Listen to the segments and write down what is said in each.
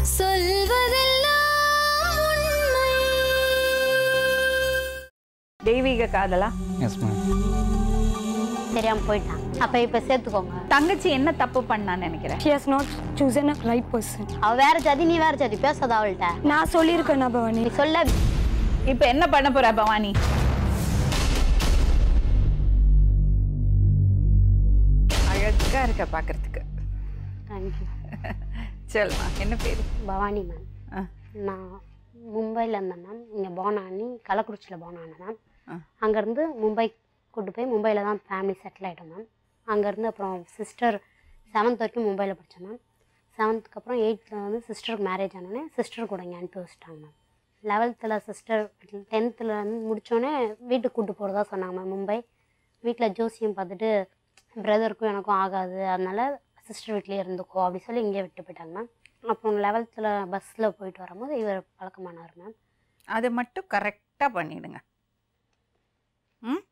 சொல்வதெல்லாம் உண்மை தெய்வீக காதலா எஸ் மேம் தெரியாம போயிட்டான் அப்ப இப்ப சேர்த்துக்கோங்க தங்கச்சி என்ன தப்பு பண்ணான்னு நினைக்கிறேன் She has not chosen a right person. அவ வேற ஜாதி நீ வேற ஜாதி பேசாத அவள்கிட்ட நான் சொல்லியிருக்கேன் நான் பவானி நீ சொல்ல இப்ப என்ன பண்ண போற பவானி அழகா இருக்க பாக்குறதுக்கு தேங்க்யூ சொல்மா என்ன பேரு பவானி மேம் ஆ. நான் மும்பையில் இருந்தேன் மேம் இங்கே போனானி கள்ளக்குறிச்சியில் போனானே மேம் ஆ. அங்கேருந்து மும்பை கூட்டு போய் மும்பையில் தான் ஃபேமிலி செட்டில் ஆகிட்டோம் மேம் அங்கேருந்து அப்புறம் சிஸ்டர் செவன்த் வரைக்கும் மும்பையில் படித்தேன் மேம் செவன்த்துக்கு அப்புறம் எயித்தில் வந்து சிஸ்டருக்கு மேரேஜ் ஆனோடனே சிஸ்டர் கூட இங்கே அனுப்பி வச்சிட்டாங்க மேம் லெவல்த்தில் சிஸ்டர் டென்த்தில் வந்து முடித்தோடனே வீட்டுக்கு கூட்டு போகிறதா சொன்னாங்க மேம் மும்பை வீட்டில் ஜோசியம் பார்த்துட்டு பிரதருக்கும் எனக்கும் ஆகாது அதனால சிஸ்டர் வீட்லேயே இருந்துக்கோ அப்படி சொல்லி இங்கே விட்டு போயிட்டாங்க மேம் அப்புறம் லெவல்த்தில் பஸ்ஸில் போயிட்டு வரும்போது இவர் பழக்கமானார் மேம் அதை மட்டும் கரெக்டா பண்ணிடுங்க ம்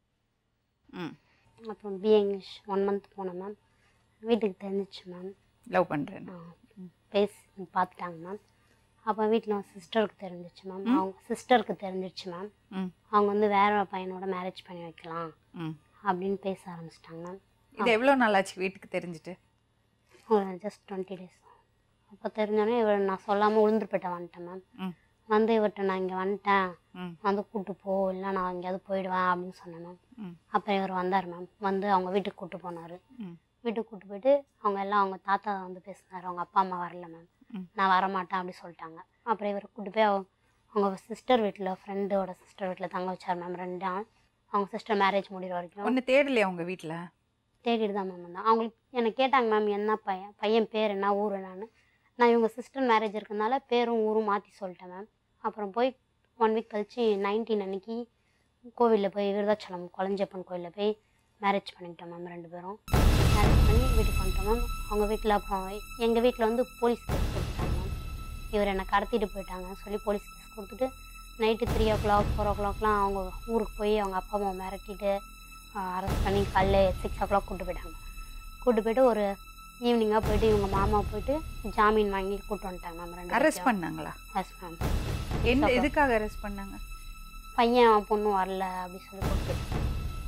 ம் அப்புறம் பிஏ இங்கிலீஷ் ஒன் மந்த் போனேன் மேம் வீட்டுக்கு தெரிஞ்சிச்சு மேம் லவ் பண்றேன் பேசி பார்த்துட்டாங்க மேம் அப்போ வீட்டில் சிஸ்டருக்கு தெரிஞ்சிச்சு மேம் அவங்க சிஸ்டருக்கு தெரிஞ்சிச்சு மேம் ம் அவங்க வந்து வேற பையனோட மேரேஜ் பண்ணி வைக்கலாம் ம் அப்படின்னு பேச ஆரம்பிச்சிட்டாங்க மேம் இது எவ்வளவு நாளாச்சு வீட்டுக்கு தெரிஞ்சுட்டு ஜஸ்ட் டுவெண்ட்டி டேஸ் அப்போ தெரிஞ்சோடனே இவர் நான் சொல்லாமல் உளுந்துருப்பேட்டை வந்துட்டேன் மேம் ம் வந்து இவர்கிட்ட நான் இங்கே வந்துட்டேன் ம் வந்து கூப்பிட்டு போ இல்லை நான் எங்கேயாவது போயிடுவேன் அப்படின்னு சொன்னேன் மேம் ம் அப்புறம் இவர் வந்தார் மேம் வந்து அவங்க வீட்டுக்கு கூப்பிட்டு போனார் ம் வீட்டுக்கு கூப்பிட்டு போயிட்டு அவங்க எல்லாம் அவங்க தாத்தா வந்து பேசினார் அவங்க அப்பா அம்மா வரல மேம் ம். நான் வரமாட்டேன் அப்படி சொல்லிட்டாங்க அப்புறம் இவர் கூப்பிட்டு போய் அவங்க அவங்க சிஸ்டர் வீட்டில் ஃப்ரெண்டோட சிஸ்டர் வீட்டில் தங்க வச்சார் மேம் ரெண்டும் அவங்க சிஸ்டர் மேரேஜ் முடிகிற வரைக்கும் ஒன்னு தேடலையா உங்க வீட்ல தேடிட்டு தான் மேம் வந்தேன் அவங்களுக்கு என்னை கேட்டாங்க மேம் என்ன பையன் பையன் பேர் என்ன ஊர் என்னன்னு நான் இவங்க சிஸ்டர் மேரேஜ் இருக்கறனால பேரும் ஊரும் மாற்றி சொல்லிட்டேன் மேம் அப்புறம் போய் ஒன் வீக் கழிச்சு நைன்டீன் அன்னைக்கு கோவிலில் போய் விருதாச்சலம் கொளஞ்சப்பன் கோவிலில் போய் மேரேஜ் பண்ணிக்கிட்டோம் மேம் ரெண்டு பேரும் மேரேஜ் பண்ணி வீட்டுக்கு வந்துட்டோம் மேம் அவங்க வீட்டில் அப்புறம் எங்கள் வீட்டில் வந்து போலீஸ் கேஸ் கொடுத்துட்டாங்க மேம் இவர் என்னை கடத்திட்டு போயிட்டாங்க சொல்லி போலீஸ் கேஸ் கொடுத்துட்டு night three o'clock four ஓ கிளாக்லாம் அவங்க ஊருக்கு போய் அவங்க அப்பா அம்மா மிரட்டிட்டு அரெஸ்ட் பண்ணி காலைல சிக்ஸ் ஓ கிளாக் கூப்பிட்டு போயிட்டாங்க கூப்பிட்டு போயிட்டு ஒரு ஈவினிங்காக போயிட்டு இவங்க மாமா போயிட்டு ஜாமீன் வாங்கி கூப்பிட்டு வந்துட்டாங்க மேம் ரெண்டு அரெஸ்ட் பண்ணாங்களா எஸ் மேம் என்ன எதுக்காக அரெஸ்ட் பண்ணாங்க பையன் பொண்ணு வரல அப்படி சொல்லி கூப்பிட்டு போயிட்டாங்க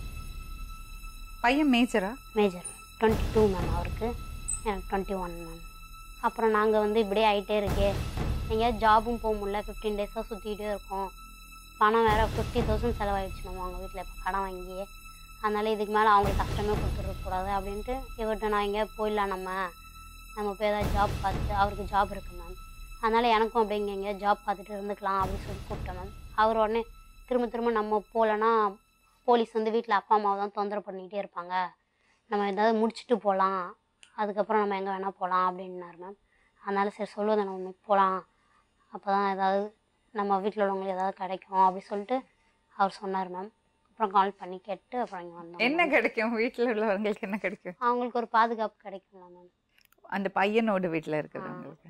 பையன் மேஜரா மேஜர் டுவெண்ட்டி டூ மேம் அவருக்கு எனக்கு டுவெண்ட்டி ஒன் மேம் அப்புறம் நாங்கள் வந்து இப்படியே ஆகிட்டே இருக்கே எங்கேயாவது ஜாபும் போக முடியல ஃபிஃப்டீன் டேஸாக சுற்றிக்கிட்டே இருக்கோம் பணம் வேறு ஃபிஃப்டி தௌசண்ட் செலவாயிடுச்சு மேம் அவங்க வீட்டில் இப்போ கடன் வாங்கியே அதனால் இதுக்கு மேலே அவங்களுக்கு கஷ்டமே கொடுத்துடக்கூடாது அப்படின்ட்டு இவர்கிட்ட நான் எங்கேயாவது போயிடலாம் நம்ம நம்ம போய் ஏதாவது ஜாப் பார்த்துட்டு அவருக்கு ஜாப் இருக்குது மேம் அதனால் எனக்கும் அப்படி இங்கே எங்கேயாவது ஜாப் பார்த்துட்டு இருந்துக்கலாம் அப்படின்னு சொல்லி கூப்பிட்டேன் மேம் அவர் உடனே திரும்ப திரும்ப நம்ம போகலன்னா போலீஸ் வந்து வீட்டில் அப்பா அம்மாவை தான் தொந்தரவு பண்ணிக்கிட்டே இருப்பாங்க நம்ம ஏதாவது முடிச்சுட்டு போகலாம் அதுக்கப்புறம் நம்ம எங்கே வேணால் போகலாம் அப்படின்னாரு மேம் அதனால சரி சொல்லுவதை நம்ம உண்மைக்கு போகலாம் அப்போ தான் ஏதாவது நம்ம வீட்டில் உள்ளவங்களுக்கு ஏதாவது கிடைக்கும் அப்படி சொல்லிட்டு அவர் சொன்னார் மேம் அப்புறம் கால் பண்ணி கேட்டு அப்புறம் இங்கே வந்தோம் என்ன கிடைக்கும் வீட்ல உள்ளவங்களுக்கு என்ன கிடைக்கும் அவங்களுக்கு ஒரு பாதுகாப்பு கிடைக்கும்ல மேம் அந்த பையனோட வீட்ல இருக்கிறவங்களுக்கு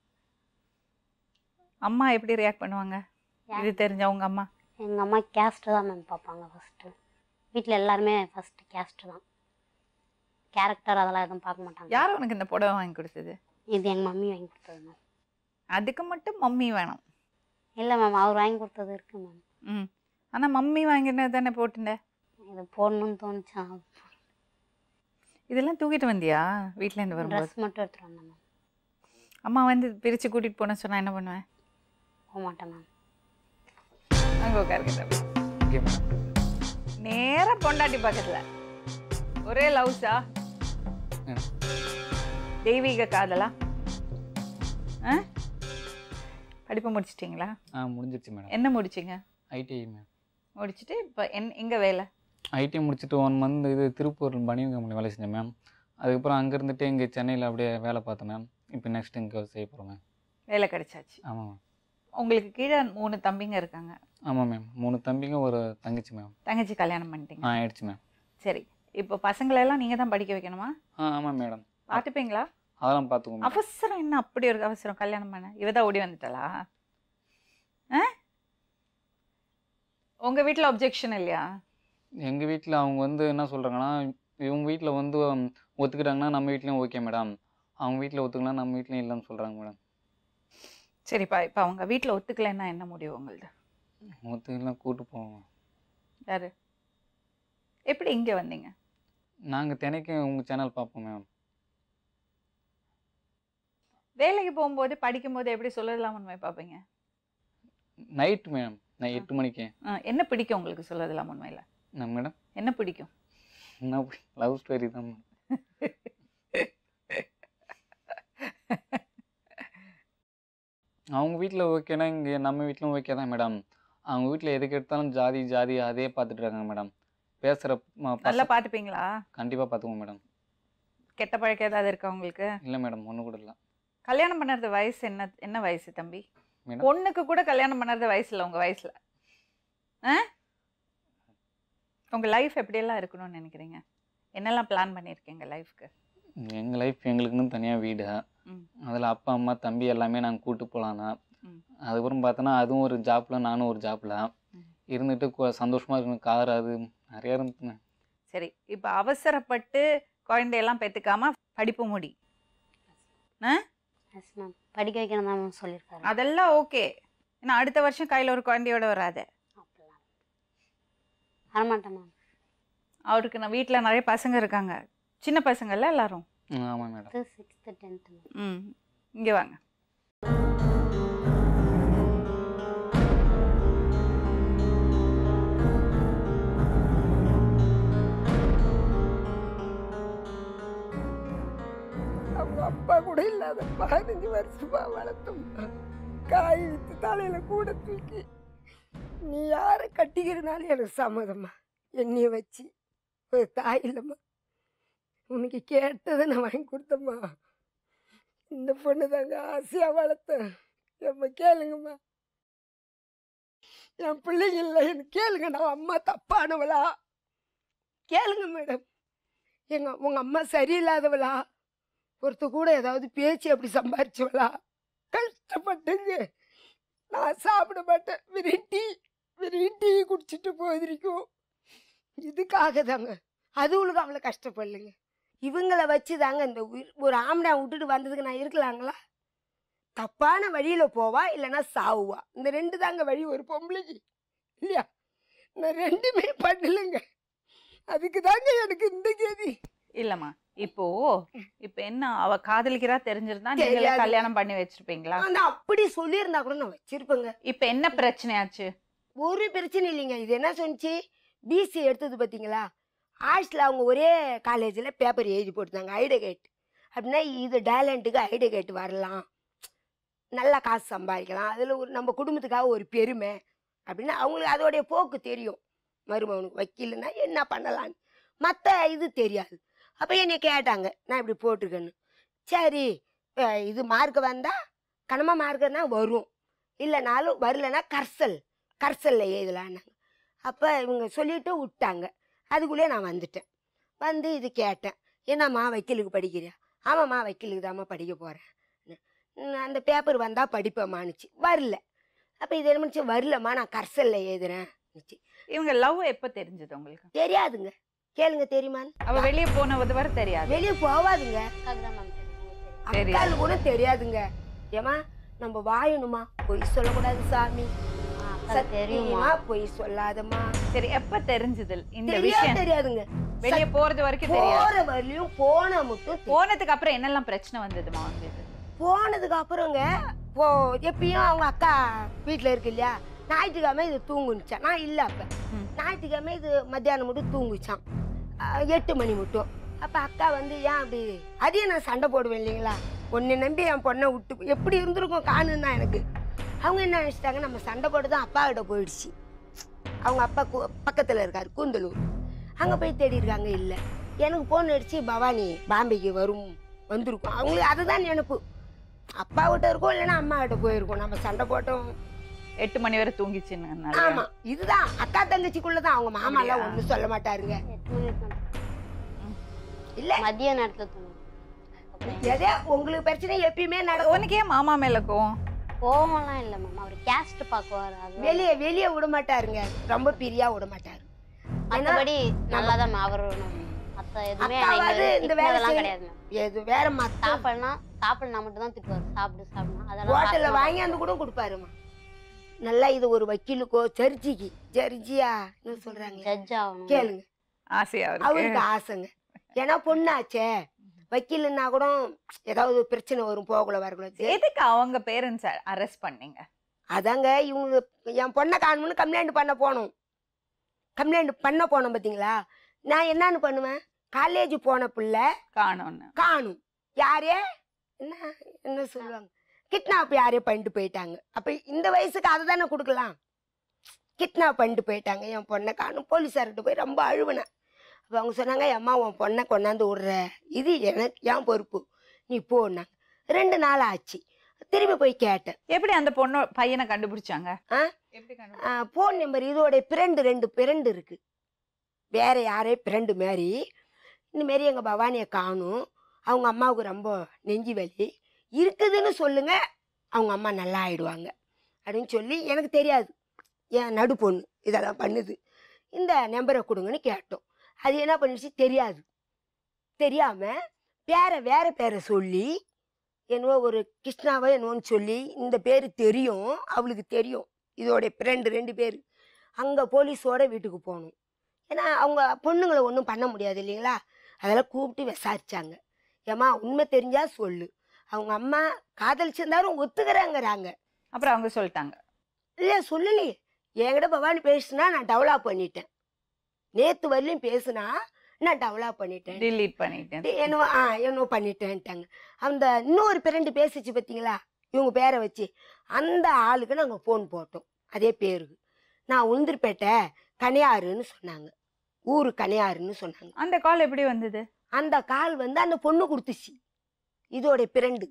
அம்மா எப்படி ரியாக்ட் பண்ணுவாங்க இது தெரிஞ்ச உங்க அம்மா எங்கள் அம்மா கேஸ்ட்டு தான் மேம் பார்ப்பாங்க ஃபஸ்ட்டு வீட்டில் எல்லாருமே ஃபஸ்ட்டு கேஸ்ட்டு தான் கேரக்டர் அதெல்லாம் எதுவும் பார்க்க மாட்டாங்க யார் உனக்கு இந்த புடவை வாங்கி கொடுத்தது இது எங்கள் மம்மி வாங்கி கொடுத்தது மேம் அதுக்கு மட்டும் மம்மி வேணும் இல்லை மேம் அவர் வாங்கி கொடுத்தது இருக்கு மேம் ம் ஆனா மம்மி வாங்கினது தானே போட்டுண்ட இது போடணும்னு தோணுச்சா இதெல்லாம் தூக்கிட்டு வந்தியா வீட்ல இருந்து வரும்போது ட்ரெஸ் மட்டும் எடுத்துகிட்டு வந்தேன் மேம் அம்மா வந்து பிரிச்சு கூட்டிட்டு போன சொன்னா என்ன பண்ணுவேன் போக மாட்டேன் மேம் அங்க உட்காருங்க தம்பி. ஓகே மேடம் நேரா பொண்டாட்டி பக்கத்துல ஒரே லவ்ஸா ம். தெய்வீக காதலா ஆ படிப்பு முடிச்சிட்டிங்களா ஆ முடிஞ்சிருச்சு மேடம் என்ன முடிச்சிங்க ஐடிஐ மேம் முடிச்சிட்டு இப்போ என் எங்க வேலை ஐடிஐ முடிச்சுட்டு ஒன் மந்த் இது திருப்பூர் பனியன் கம்பெனி வேலை செஞ்சேன் மேம் அதுக்கப்புறம் அங்கே இருந்துட்டு இங்கே சென்னையில் அப்படியே வேலை பார்த்தேன் மேம் இப்போ நெக்ஸ்ட் இங்கே செய்ய போகிறோம் மேம் வேலை கிடைச்சாச்சு ஆமாம் மேம் உங்களுக்கு கீழே மூணு தம்பிங்க இருக்காங்க ஆமாம் மேம் மூணு தம்பிங்க ஒரு தங்கச்சி மேம் தங்கச்சி கல்யாணம் பண்ணிட்டீங்க ஆ ஆயிடுச்சு மேம் சரி இப்போ பசங்களெல்லாம் நீங்கள் தான் படிக்க வைக்கணுமா ஆ ஆமாம் மேடம் பார்த்துப்பீங்களா அதெல்லாம் பார்த்துக்கோ மேம் அவசரம் என்ன அப்படி ஒரு அவசரம் கல்யாணம் பண்ண இவ தான் ஓடி வந்துட்டாளா ஆ உங்க வீட்டில் ஒப்ஜெக்ஷன் இல்லையா எங்கள் வீட்டில் அவங்க வந்து என்ன சொல்கிறாங்கன்னா இவங்க வீட்டில் வந்து ம், ஒத்துக்கிட்டாங்கன்னா நம்ம வீட்லேயும் ஓகே மேடம் அவங்க வீட்டில் ஒத்துக்கலாம் நம்ம வீட்லேயும் இல்லைன்னு சொல்கிறாங்க மேடம் சரிப்பா இப்போ அவங்க வீட்டில் ஒத்துக்கலைன்னா என்ன முடிவு உங்களுது மொத்தம் கூட்டு போவோம் யாரு எப்படி இங்கே வந்தீங்க நாங்கள் தினைக்கும் உங்கள் சேனல் பார்ப்போம் மேம் வேலைக்கு போகும்போது படிக்கும்போது எப்படி சொல்லலாம் உண்மை பார்ப்பீங்க நைட் மேம் நான் எட்டு மணிக்கு ஆ, என்ன பிடிக்கும் உங்களுக்கு சொல்லலாம் உண்மையில் நான் மேடம் என்ன பிடிக்கும் என்ன லவ் ஸ்டோரி தான் மேம் அவங்க வீட்டில் ஓகேனா இங்கே நம்ம வீட்டிலும் ஓகே தான் மேடம் அவங்க வீட்டில் எதுக்கு எடுத்தாலும் ஜாதி ஜாதி அதே பார்த்துட்டு இருக்காங்க மேடம் பேசுகிற நல்லா பார்த்துப்பீங்களா கண்டிப்பாக பார்த்துக்குவோம் மேடம் கெட்ட பழக்கம் ஏதாவது இருக்கா உங்களுக்கு இல்லை மேடம் ஒன்று கூட இல்லை கல்யாணம் பண்ணுறது வயசு என்ன என்ன வயசு தம்பி மேடம். பொண்ணுக்கு கூட கல்யாணம் பண்ணுறது வயசு இல்லை உங்கள் வயசில் ஆ உங்கள் லைஃப் எப்படியெல்லாம் இருக்கணும்னு நினைக்கிறீங்க என்னெல்லாம் பிளான் பண்ணியிருக்கீங்க லைஃப்க்கு எங்கள் லைஃப் எங்களுக்குன்னு தனியாக வீடு ம். அதில் அப்பா அம்மா தம்பி எல்லாமே நாங்கள் கூட்டு போகலான்னா ம். அதுக்கப்புறம் பார்த்தோன்னா அதுவும் ஒரு ஜாப்பில் நானும் ஒரு ஜாப்பில் ம். இருந்துட்டு கொ- சந்தோஷமா இருக்கணும் கார் அது நிறையா இருந்துங்க சரி இப்போ அவசரப்பட்டு குழந்தையெல்லாம் பெற்றுக்காம படிப்பு முடி எஸ் மேம் படிக்க வைக்கணும் தான் மேம் சொல்லியிருக்காரு அதெல்லாம் ஓகே ஏன்னா அடுத்த வருஷம் கையில் ஒரு குழந்தையோட வராத அப்படிலாம் வரமாட்டேன் மேம் அவருக்கு நான் வீட்டில் நிறைய பசங்க இருக்காங்க சின்ன பசங்கள்ல எல்லாரும் ஆமாம் madam fifth sixth tenth ma'am ம் இங்கே வாங்க அவங்க அப்பா கூட இல்லாத பதினஞ்சு வருஷமா வளர்த்தோம்மா காய் வித்து தலையில கூட தூக்கி நீ யாரை கட்டிக்கிறனாலும் எனக்கு சம்மதம்மா என்னைய வச்சு ஒரு தாய் இல்லைம்மா உனக்கு கேட்டதை நான் வாங்கி கொடுத்தம்மா இந்த பொண்ணு தாங்க ஆசையா வளர்த்தேன் எம்ம கேளுங்கம்மா என் பிள்ளைங்க இல்லை எனக்கு கேளுங்க நான் அம்மா தப்பானவளா கேளுங்க மேடம் எங்க உங்க அம்மா சரியில்லாதவளா ஒருத்த கூட ஏதாவது பேச்சு அப்படி சம்பாரிச்சவளா கஷ்டப்பட்டுங்க நான் சாப்பிட மாட்டேன் வெறும் டீ வெறும் டீ குடிச்சிட்டு போயிருக்கும் இதுக்காக தாங்க அதுங்களுக்கு அவ்வளோ கஷ்டப்படலைங்க இவங்களை வச்சு தாங்க இந்த உயிர் ஒரு ஆம்பளை விட்டுட்டு வந்ததுக்கு நான் இருக்கலாங்களா தப்பான வழியில் போவா இல்லைன்னா சாவுவா இந்த ரெண்டு தாங்க வழி ஒரு பொம்பளைக்கு இல்லையா நான் ரெண்டுமே பண்ணலைங்க அதுக்கு தாங்க எனக்கு இந்த கேதி இல்லம்மா இப்போ இப்போ என்ன அவ காதலிக்கிறா தெரிஞ்சிருந்தா நீங்களே தெரியாது. கல்யாணம் பண்ணி வச்சிருப்பீங்களா நான் அப்படி சொல்லியிருந்தா கூட நான் வச்சிருப்பேங்க இப்போ என்ன பிரச்சனையாச்சு ஒரு பிரச்சனை இல்லைங்க இது என்ன சொன்னிச்சு பிசி எடுத்தது பார்த்தீங்களா ஆர்ட்ஸில் அவங்க ஒரே காலேஜில் பேப்பர் எழுதி போட்டுருந்தாங்க ஐடகேட் அப்படின்னா இது டேலண்ட்டுக்கு ஐடகேட் வரலாம் நல்லா காசு சம்பாதிக்கலாம் அதில் ஒரு நம்ம குடும்பத்துக்காக ஒரு பெருமை அப்படின்னு அவங்களுக்கு அதோடைய போக்கு தெரியும் மருமகனுக்கு வக்கீலுன்னா என்ன பண்ணலான்னு மற்ற இது தெரியாது அப்போ என்னை கேட்டாங்க நான் இப்படி போட்டிருக்கேன்னு சரி அஹ் இது மார்க் வந்தால் கனமாக மார்க்குன்னா வரும் இல்லைனாலும் வரலன்னா கர்சல் கர்சலில் எழுதலான்னாங்க அப்போ இவங்க சொல்லிட்டு விட்டாங்க அதுக்குள்ளே நான் வந்துட்டேன் வந்து இது கேட்டேன் என்னம்மா வக்கீலுக்கு படிக்கிறியா ஆமாம்மா வக்கீலுக்கு தாம்மா படிக்க போகிறேன் அந்த பேப்பர் வந்தால் படிப்பேம்மானுச்சு வரல அப்போ இது என்ன பண்ணுச்சு வரலம்மா நான் கர்சலில் எழுதுறேன் இவங்க லவ் எப்போ தெரிஞ்சது உங்களுக்கு தெரியாதுங்க கேளுங்க தெரியுமான்னு அவ வெளியே போனது வரை தெரியாது வெளியே போவாதுங்க அதுதான் மேம் தெரியும் தெரியாது. அக்கால் கூட தெரியாதுங்க ஏமா நம்ம வாயணுமா பொய் சொல்லக்கூடாது சாமி அக்கா தெரியுமா சத்தியமா பொய் சொல்லாதம்மா சரி எப்ப தெரிஞ்சது இந்த தெரியாது விஷயம் தெரியாதுங்க வெளியே போறது வரைக்கும் தெரியாது போற வரலையும் போன மட்டும் தெரியும். போனதுக்கு அப்புறம் என்னெல்லாம் பிரச்சனை வந்ததுமா உங்களுக்கு போனதுக்கு அப்புறங்க போ எப்பயும் அவங்க அக்கா வீட்டில் இருக்கு இல்லையா ஞாயிற்றுக்கிழமை இது தூங்குனுச்சான் நான் இல்லை அப்போ ம். ஞாயிற்றுக்கிழமை இது மத்தியானம் மட்டும் தூங்குச்சான் அஹ், எட்டு மணி மட்டும் அப்போ அக்கா வந்து ஏன் அப்படி அதையும் நான் சண்டை போடுவேன் இல்லைங்களா ஒன்று நம்பி என் பொண்ணை விட்டு எப்படி இருந்திருக்கும் காணுன்னு தான் எனக்கு அவங்க என்ன நினச்சிட்டாங்க நம்ம சண்டை போட்டு தான் அப்பா கிட்ட போயிடுச்சு அவங்க அப்பா கு பக்கத்தில் இருக்கார் கூந்தலூர் அங்கே போய் தேடி இருக்காங்க இல்லை எனக்கு ஃபோன் அடிச்சு பவானி பாம்பேக்கு வரும் வந்திருக்கும் அவங்களுக்கு அதுதான் நினைப்பு அப்பா கிட்ட இருக்கும் இல்லைன்னா அம்மா கிட்ட போயிருக்கும் நம்ம சண்டை போட்டோம் எட்டு மணி வரை தூங்கிச்சுன்னு ஆமா இதுதான் அக்கா தங்கச்சிக்குள்ளதான் அவங்க மாமா எல்லாம் அப்படியா? ஒண்ணும் சொல்ல மாட்டாருங்க எட்டு மணி வரைக்கும் இல்ல மதிய நேரத்தில் தூங்கும் எதே உங்களுக்கு பிரச்சனை எப்பயுமே நடக்கும் உனக்கு ஏன் மாமா மேல கோவம் கோவம்லாம் இல்லை மேம் அவர் கேஸ்ட் பார்க்குவார் அது வெளியே வெளியே விட மாட்டாருங்க ரொம்ப பிரியா விட மாட்டாரு மற்றபடி நல்லா தான் அவர் மற்ற மத்த எதுவுமே அக்காவாவது எங்க இந்த வேலை திட்டுனதெல்லாம் செய்ய- கிடையாது மேம் எது வேற மத்த சாப்பிடனா சாப்பிடனா மட்டும் தான் திட்டுவாரு சாப்பிடு சாப்பிடணும் அதெல்லாம் ஹோட்டல்ல பாசமா வாங்கியாந்து கூட கொடுப்பாருமா நல்லா இது ஒரு வக்கீலுக்கோ ஜட்ஜிக்கு ஜட்ஜியா என்ன சொல்றாங்க ஜட்ஜ் ஆகணும் கேளுங்க ஆசையா அவருக்கு அவருக்கு ஆசைங்க ஏன்னா பொண்ணாச்சே வக்கீலுன்னா கூட ஏதாவது பிரச்சனை வரும் போகல வரக்கூட எதுக்கு அவங்க பேரண்ட்ஸ் அரெஸ்ட் பண்ணீங்க அதாங்க இவங்க என் பொண்ணை காணும்னு கம்ப்ளைண்ட் பண்ண போனோம் கம்ப்ளைண்ட் பண்ண போனோம் பார்த்தீங்களா நான் என்னன்னு பண்ணுவேன் காலேஜ் போன பிள்ளை காணோன்னு காணும் யாரே என்ன என்ன சொல்லுவாங்க கிட்னாப் யாரே பண்ணிட்டு போயிட்டாங்க அப்போ இந்த வயசுக்கு அதை தானே கொடுக்கலாம் கிட்னாப் பண்ணிட்டு போயிட்டாங்க என் பொண்ணை காணும் போலீஸார்கிட்ட போய் ரொம்ப அழுவினேன் அப்போ அவங்க சொன்னாங்க அம்மா உன் பொண்ணை கொண்டாந்து விடுற இது எனக்கு என் பொறுப்பு நீ போனாங்க ரெண்டு நாள் ஆச்சு திரும்பி போய் கேட்டேன் எப்படி அந்த பொண்ணு பையனை கண்டுபிடிச்சாங்க ஆ? எப்படி கண்டுபிடிச்சாங்க ஃபோன் நம்பர் இதோட பிரண்டு ரெண்டு பிரண்டு இருக்கு வேற யாரே பிரண்டு மாரி இந்த மாரி எங்கள் பவானியை காணும் அவங்க அம்மாவுக்கு ரொம்ப நெஞ்சு வலி இருக்குதுன்னு சொல்லுங்க அவங்க அம்மா நல்லா ஆயிடுவாங்க அப்படின்னு சொல்லி எனக்கு தெரியாது என் நடு பொண்ணு இதெல்லாம் பண்ணுது இந்த நம்பரை கொடுங்கன்னு கேட்டோம் அது என்ன பண்ணிச்சு தெரியாது தெரியாமல் பேரை வேற பேரை சொல்லி என்னவோ ஒரு கிருஷ்ணாவோ என்னவோன்னு சொல்லி இந்த பேர் தெரியும் அவளுக்கு தெரியும் இதோட ஃப்ரெண்டு ரெண்டு பேர் அங்கே போலீஸோட வீட்டுக்கு போகணும் ஏன்னா அவங்க பொண்ணுங்களை ஒன்றும் பண்ண முடியாது இல்லைங்களா அதெல்லாம் கூப்பிட்டு விசாரிச்சாங்க ஏம்மா உண்மை தெரிஞ்சா சொல்லு அவங்க அம்மா காதலிச்சிருந்தாலும் ஒத்துக்கிறேங்கிறாங்க அப்புறம் அவங்க சொல்லிட்டாங்க இல்லை சொல்லலையே என்கிட்ட பவானி பேசுனா நான் டெவலப் பண்ணிட்டேன் நேற்று வரலையும் பேசுனா நான் டெவலப் பண்ணிட்டேன் டிலீட் பண்ணிட்டேன் என்னவோ ஆ என்னவோ பண்ணிட்டேன்ட்டாங்க அந்த இன்னொரு பிரெண்டு பேசிச்சு பார்த்தீங்களா இவங்க பேரை வச்சு அந்த ஆளுக்கு நாங்கள் ஃபோன் போட்டோம் அதே பேருக்கு நான் உளுந்தூர்பேட்டை கனியாறுன்னு சொன்னாங்க ஊர் கனியாறுன்னு சொன்னாங்க அந்த கால் எப்படி வந்தது அந்த கால் வந்து அந்த பொண்ணு கொடுத்துச்சு இதோட பிரெண்டு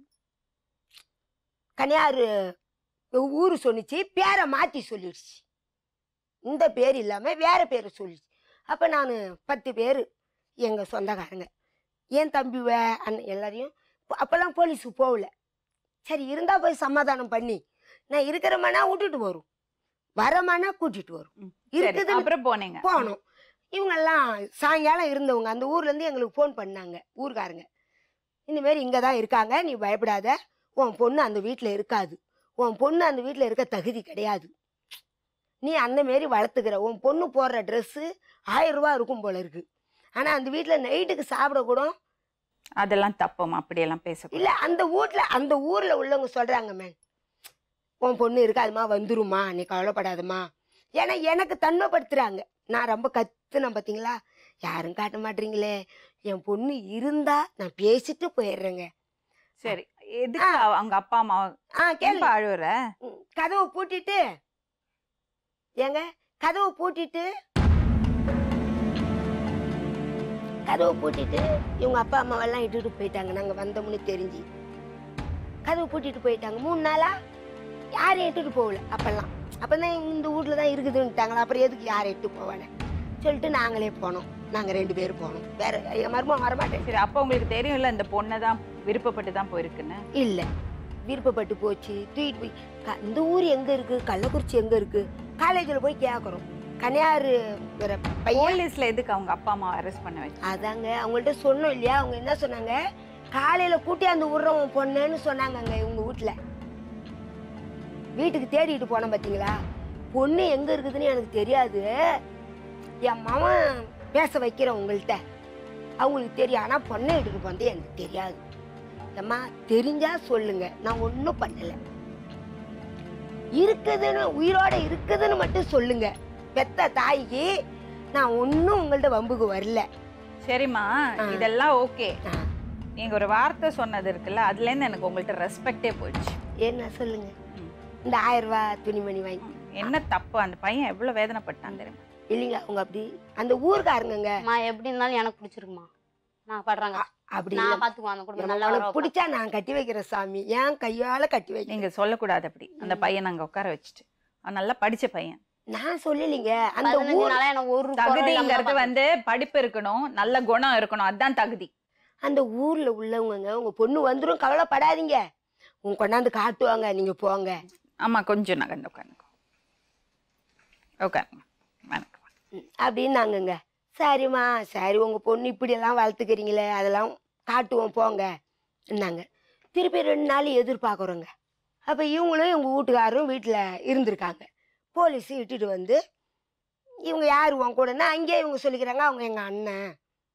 கனியாறு ஊர் சொன்னிச்சு பேரை மாற்றி சொல்லிடுச்சு இந்த பேர் இல்லாமல் வேற பேரை சொல்லிடுச்சு அப்போ நான் பத்து பேர் எங்கள் சொந்தக்காரங்க ஏன் தம்பி வே அண்ணன் எல்லாரையும் அப்ப- அப்போல்லாம் போலீஸுக்கு போகல சரி இருந்தால் போய் சமாதானம் பண்ணி நான் இருக்கிறமனா விட்டுட்டு வரும் வரமானா கூட்டிட்டு வரும் ம், சரி, இருக்குது அப்புறம் போனீங்க போனோம் இவங்கெல்லாம் சாயங்காலம் இருந்தவங்க அந்த ஊர்லேருந்து எங்களுக்கு ஃபோன் பண்ணாங்க ஊர்க்காரங்க இந்த மாதிரி இங்கே தான் இருக்காங்க நீ பயப்படாத உன் பொண்ணு அந்த வீட்டில் இருக்காது உன் பொண்ணு அந்த வீட்டில் இருக்க தகுதி கிடையாது நீ அந்த மாரி வளர்த்துக்கிற உன் பொண்ணு போடுற ட்ரெஸ்ஸு ஆயிரம் ரூபா இருக்கும் போல இருக்கு ஆனால் அந்த வீட்டில் நைட்டுக்கு சாப்பிட கூட அதெல்லாம் தப்பமா அப்படியெல்லாம் பேசக்கூடாது இல்லை அந்த வீட்டில் அந்த ஊரில் உள்ளவங்க சொல்கிறாங்க மேம் உன் பொண்ணு இருக்காதுமா வந்துருமா நீ கவலைப்படாதம்மா ஏன்னா எனக்கு தன்மைப்படுத்துகிறாங்க நான் ரொம்ப கத்துனேன் பார்த்தீங்களா யாரும் காட்ட மாட்டீங்களே என் பொண்ணு இருந்தா நான் பேசிட்டு போயிடுறேங்க சரி எதுக்கு அவ- அவங்க அப்பா அம்மா ஆ ஏன்பா கேளு அழுவுற ம், கதவை பூட்டிட்டு ஏங்க கதவை பூட்டிட்டு கதவை பூட்டிட்டு இவங்க அப்பா அம்மாவெல்லாம் இட்டுட்டு போயிட்டாங்க நாங்கள் வந்தோம்னு தெரிஞ்சு கதவை பூட்டிட்டு போயிட்டாங்க மூணு நாளா யாரையும் இட்டுட்டு போகல அப்பெல்லாம் அப்போ தான் இந்த வீட்டில் தான் இருக்குதுன்ட்டாங்களா அப்புறம் எதுக்கு யாரை இட்டு போவானே சொல்லிட்டு நாங்களே போனோம் நாங்கள் ரெண்டு பேரும் போனோம் வேற என் மருமகன் வரமாட்டேன் சரி அப்போ உங்களுக்கு தெரியும்ல இந்த பொண்ணை தான் விருப்பப்பட்டு தான் போயிருக்குன்னு இல்லை விருப்பப்பட்டு போச்சு தூக்கிட்டு போய் க- இந்த ஊர் எங்கே இருக்குது கள்ளக்குறிச்சி எங்கே இருக்குது காலேஜில் போய் கேட்குறோம் கன்னியாறு ஒரு பையன் போலீஸ்ல எதுக்கு அவங்க அப்பா அம்மா அரெஸ்ட் பண்ண வச்சு அதாங்க அவங்கள்ட்ட சொன்னோம் இல்லையா அவங்க என்ன சொன்னாங்க காலையில் கூட்டியாந்து விட்றவன் பொண்ணுன்னு சொன்னாங்கங்க இவங்க வீட்டில் வீட்டுக்கு தேடிட்டு போனேன் பார்த்தீங்களா பொண்ணு எங்கே இருக்குதுன்னு எனக்கு தெரியாது என் மாமன் பேச வைக்கிறேன் உங்கள்கிட்ட அவங்களுக்கு தெரியும் ஆனால் பொண்ணை எடுத்துட்டு போனது எனக்கு தெரியாது அம்மா தெரிஞ்சா சொல்லுங்க நான் ஒன்றும் பண்ணலை இருக்குதுன்னு உயிரோட இருக்குதுன்னு மட்டும் சொல்லுங்க பெத்த தாய்க்கு நான் ஒன்றும் உங்கள்ட்ட வம்புக்கு வரல சரிம்மா ஆ. இதெல்லாம் ஓகே ஆ. நீங்க ஒரு வார்த்தை சொன்னது இருக்குல்ல அதுல இருந்து எனக்கு உங்கள்ட்ட ரெஸ்பெக்டே போயிடுச்சு என்ன சொல்லுங்க ம். இந்த ஆயிரம் ரூபாய் துணிமணி வாங்கி என்ன தப்பு அந்த பையன் எவ்வளவு வேதனைப்பட்டான் தெரியுமா இல்லைங்க அவங்க அப்படி அந்த ஊர்க்காரங்க அம்மா எப்படி இருந்தாலும் எனக்கு பிடிச்சிருக்குமா நான் படுறாங்க அப்படி இல்ல. நான் பாத்துக்குவேன் அந்த குடும்பம் நல்லா உனக்கு வர பிடிச்சா நான் கட்டி வைக்கிற சாமி ஏன் கையால கட்டி வைக்க நீங்க சொல்லக்கூடாது அப்படி அந்த ம். பையன் அங்க உட்கார வச்சுட்டு அவன் நல்லா படிச்ச பையன் நான் சொல்லலைங்க அந்த பதினஞ்சு ஊர் நாளா எனக்கு ஒரு குறை இல்லாம தகுதிங்கிறது தான் வந்து படிப்பு இருக்கணும் நல்ல குணம் இருக்கணும் அதுதான் தகுதி அந்த ஊர்ல உள்ளவங்க உங்க பொண்ணு வந்துரும் கவலைப்படாதீங்க உங்க கொண்டாந்து காட்டுவாங்க நீங்க போங்க ஆமா கொஞ்சம் நகர்ந்து உட்காருங்க உட்காருங்க வணக்கம் ம், அப்படின்னு நாங்கங்க சரிம்மா சரி உங்கள் பொண்ணு இப்படியெல்லாம் வளர்த்துக்கிறீங்களே அதெல்லாம் காட்டுவோம் போங்க என்னங்க திருப்பி ரெண்டு நாள் எதிர்பார்க்குறோங்க அப்போ இவங்களும் எங்கள் வீட்டுக்காரரும் வீட்டில் இருந்திருக்காங்க போலீஸ் இட்டுட்டு வந்து இவங்க யார் உன் கூடன்னா அங்கேயே இவங்க சொல்லிக்கிறாங்க அவங்க எங்கள் அண்ணன்